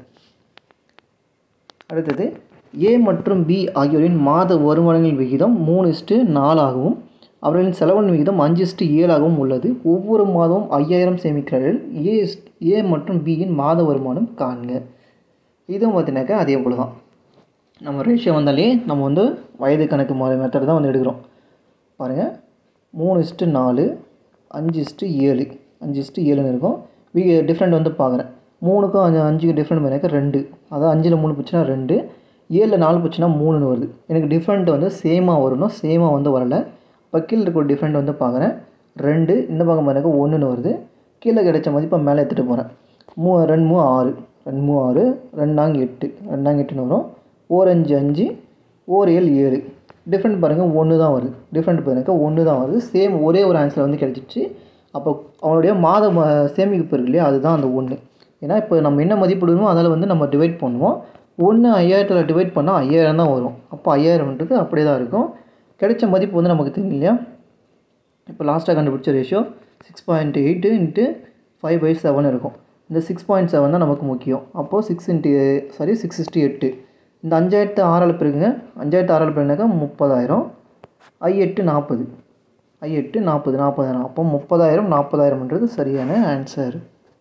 அடுத்தது ஏ மற்றும் பி ஆகியோரின் மாத வருமானங்களின் விகிதம் மூணு இஸ்ட்டு நாலாகவும் அவர்களின் செலவின் விகிதம் அஞ்சு இஸ்ட்டு ஏழாகவும் உள்ளது ஒவ்வொரு மாதமும் ஐயாயிரம் சேமிக்கிறார்கள் ஏ இஸ்- ஏ மற்றும் பியின் மாத வருமானம் காண்க இதுவும் பார்த்தீங்கன்னாக்கா அதே போல் தான் நம்ம ரேஷியோ வந்தாலே நம்ம வந்து வயது கணக்கு மாதிரி மெத்தட் தான் வந்து எடுக்கிறோம் பாருங்கள் மூணு இஸ்ட்டு நாலு அஞ்சு இஸ்ட்டு ஏழு அஞ்சு இஸ்ட்டு ஏழுன்னு இருக்கும் வி டிஃப்ரெண்ட் வந்து பார்க்குறேன் மூணுக்கும் அஞ்சு அஞ்சுக்கு டிஃப்ரெண்ட் பண்ணிக்க ரெண்டு அதாவது அஞ்சில் மூணு போச்சுன்னா ரெண்டு ஏழில் நாலு போச்சுன்னா மூணுன்னு வருது எனக்கு டிஃப்ரெண்ட் வந்து சேமாக வரணும் சேமாக வந்து வரல இப்போ கீழே இருக்க டிஃப்ரெண்ட் வந்து பார்க்குறேன் ரெண்டு இந்த பக்கம் பாருங்க ஒன்றுன்னு வருது கீழே கிடைச்ச மதிப்பை மேலே எடுத்துகிட்டு போகிறேன் மூ ரெண்டு மூணு ஆறு ரெண்டு மூணு ஆறு ரெண்டாங்க எட்டு ரெண்டாங்க எட்டுன்னு வரும் ஓர் அஞ்சு அஞ்சு ஓர் ஏழு ஏழு டிஃப்ரெண்ட் பாருங்கள் ஒன்று தான் வருது டிஃப்ரெண்ட் பாருங்க ஒன்று தான் வருது சேம் ஒரே ஒரு ஆன்சர் வந்து கிடச்சிச்சு அப்போ அவனுடைய மாத ம- சேமிப்பு இருக்கு இல்லையா அதுதான் அந்த ஒன்று ஏன்னா இப்போ நம்ம என்ன மதிப்பிடணுமோ அதில் வந்து நம்ம டிவைட் பண்ணுவோம் ஒன்று ஐயாயிரத்தில் டிவைட் பண்ணால் ஐயாயிரம் தான் வரும் அப்போ ஐயாயிரம்ன்றது அப்படியே தான் இருக்கும் கிடைச்ச மதிப்பு வந்து நமக்கு தெரியும் இல்லையா இப்போ லாஸ்ட்டாக கண்டுபிடிச்ச ratio six point eight into five by seven இருக்கும் இந்த சிக்ஸ் பாயிண்ட் செவன் தான் நமக்கு முக்கியம் அப்போது six into sorry six sixty எட்டு இந்த அஞ்சாயிரத்து ஆறால் பிறகுங்க அஞ்சாயிரத்து ஆறால் பிறகுனாக்கா முப்பதாயிரம் ஐ எட்டு நாற்பது ஐ எட்டு நாற்பது நாற்பதாயிரம் அப்போ முப்பதாயிரம் நாற்பதாயிரம்ன்றது சரியான ஆன்சர்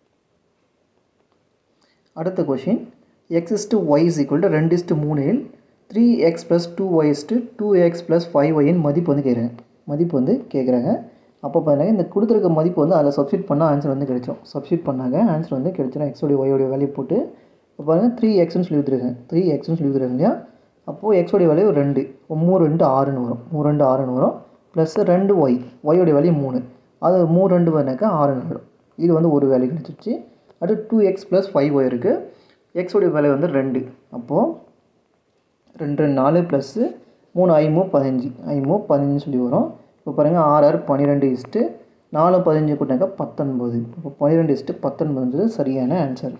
அடுத்த question x is to y is equal to ரெண்டு இஸ்டு மூணில் three x plus two y is to two x plus five ஒய்யின் மதிப்பு வந்து கேட்குறாங்க மதிப்பு வந்து கேட்குறாங்க அப்போ பார்த்தீங்கன்னா இந்த கொடுத்துருக்க மதிப்பு வந்து அதில் சப்ஸ்டியூட் பண்ணால் ஆன்சர் வந்து கிடைச்சோம் சப்ஸ்டியூட் பண்ணாங்க ஆன்சர் வந்து கிடைச்சிடும் எக்ஸோடைய ஒய்யோடைய வேல்யூ போட்டு இப்போ பாருங்கள் த்ரீ எக்ஸ்னு சொல்லி கொடுத்துருக்காங்க த்ரீ எக்ஸ்னு சொல்லி கொடுத்துருக்காங்க இல்லையா அப்போது எக்ஸோடைய வேல்யூ ரெண்டு இப்போ மூணு ரெண்டு ஆறுன்னு வரும் மூணு ரெண்டு ஆறுன்னு வரும் ப்ளஸ் ரெண்டு ஒய் ஒய்யோடைய வேல்யூ மூணு அது மூணு ரெண்டு வேணாக்கா ஆறுன்னு வரும் இது வந்து ஒரு வேல்யூ கிடச்சிருச்சு அடுத்து two x plus five y இருக்குது எக்ஸோடைய வேல்யூ வந்து ரெண்டு அப்போது ரெண்டு ரெண்டு நாலு ப்ளஸ்ஸு மூணு ஐமூ பதினஞ்சு ஐமூ பதினஞ்சு சொல்லி வரும் இப்போ பாருங்கள் ஆறு ஆறு பன்னிரெண்டு இஸ்ட்டு நாலு பதினஞ்சு கூட்டினாக்கா பத்தொன்பது இப்போ பன்னிரெண்டு இஸ்ட்டு பத்தொன்பதுன்றது சரியான ஆன்சர்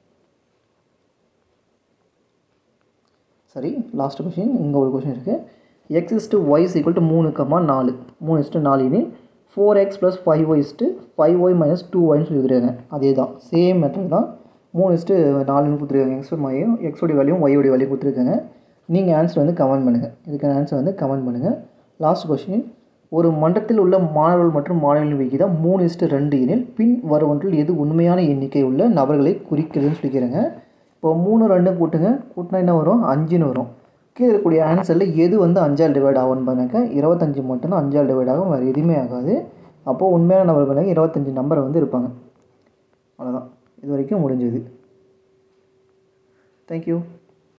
சரி லாஸ்ட் கொஷின் இங்கே ஒரு கொஷின் இருக்குது x is to y is equal to மூணு கம்மா நாலு மூணு இஸ்ட்டு நாலு எனில் four x plus five y is to five y minus two ஒய்னு சொல்லி கொடுத்துருக்காங்க அதே தான் சேம் மெத்தட் தான் மூணு இஸ்ட்டு நாலுன்னு கொடுத்துருக்காங்க எக்ஸ் மையும் எக்ஸோடைய வேல்யூ ஒய்யோடைய வேல்யூ கொடுத்துருக்காங்க நீங்கள் ஆன்சர் வந்து கமெண்ட் பண்ணுங்கள் இதுக்கான ஆன்சர் வந்து கமெண்ட் பண்ணுங்கள் லாஸ்ட் கொஷின் ஒரு மண்டலத்தில் உள்ள மாணவர்கள் மற்றும் மாணவர்களின் விகிதம் மூணு இஸ்ட்டு ரெண்டு எனில் பின் வருவன்றில் எது உண்மையான எண்ணிக்கை உள்ள நபர்களை குறிக்கிறதுன்னு சொல்லிக்கிறாங்க இப்போ மூணு ரெண்டு கூட்டுங்க கூட்டினா என்ன வரும் அஞ்சுன்னு வரும் கீழே இருக்கக்கூடிய ஆன்சரில் எது வந்து அஞ்சால் டிவைட் ஆகும்னு பாருங்க இருபத்தஞ்சி மட்டும்தான் அஞ்சால் டிவைட் ஆகும் வேறு எதுவுமே ஆகாது அப்போது உண்மையான நபர் பாருங்க இருபத்தஞ்சி நம்பர் வந்து இருப்பாங்க அவ்வளோதான் இது வரைக்கும் முடிஞ்சது தேங்க்யூ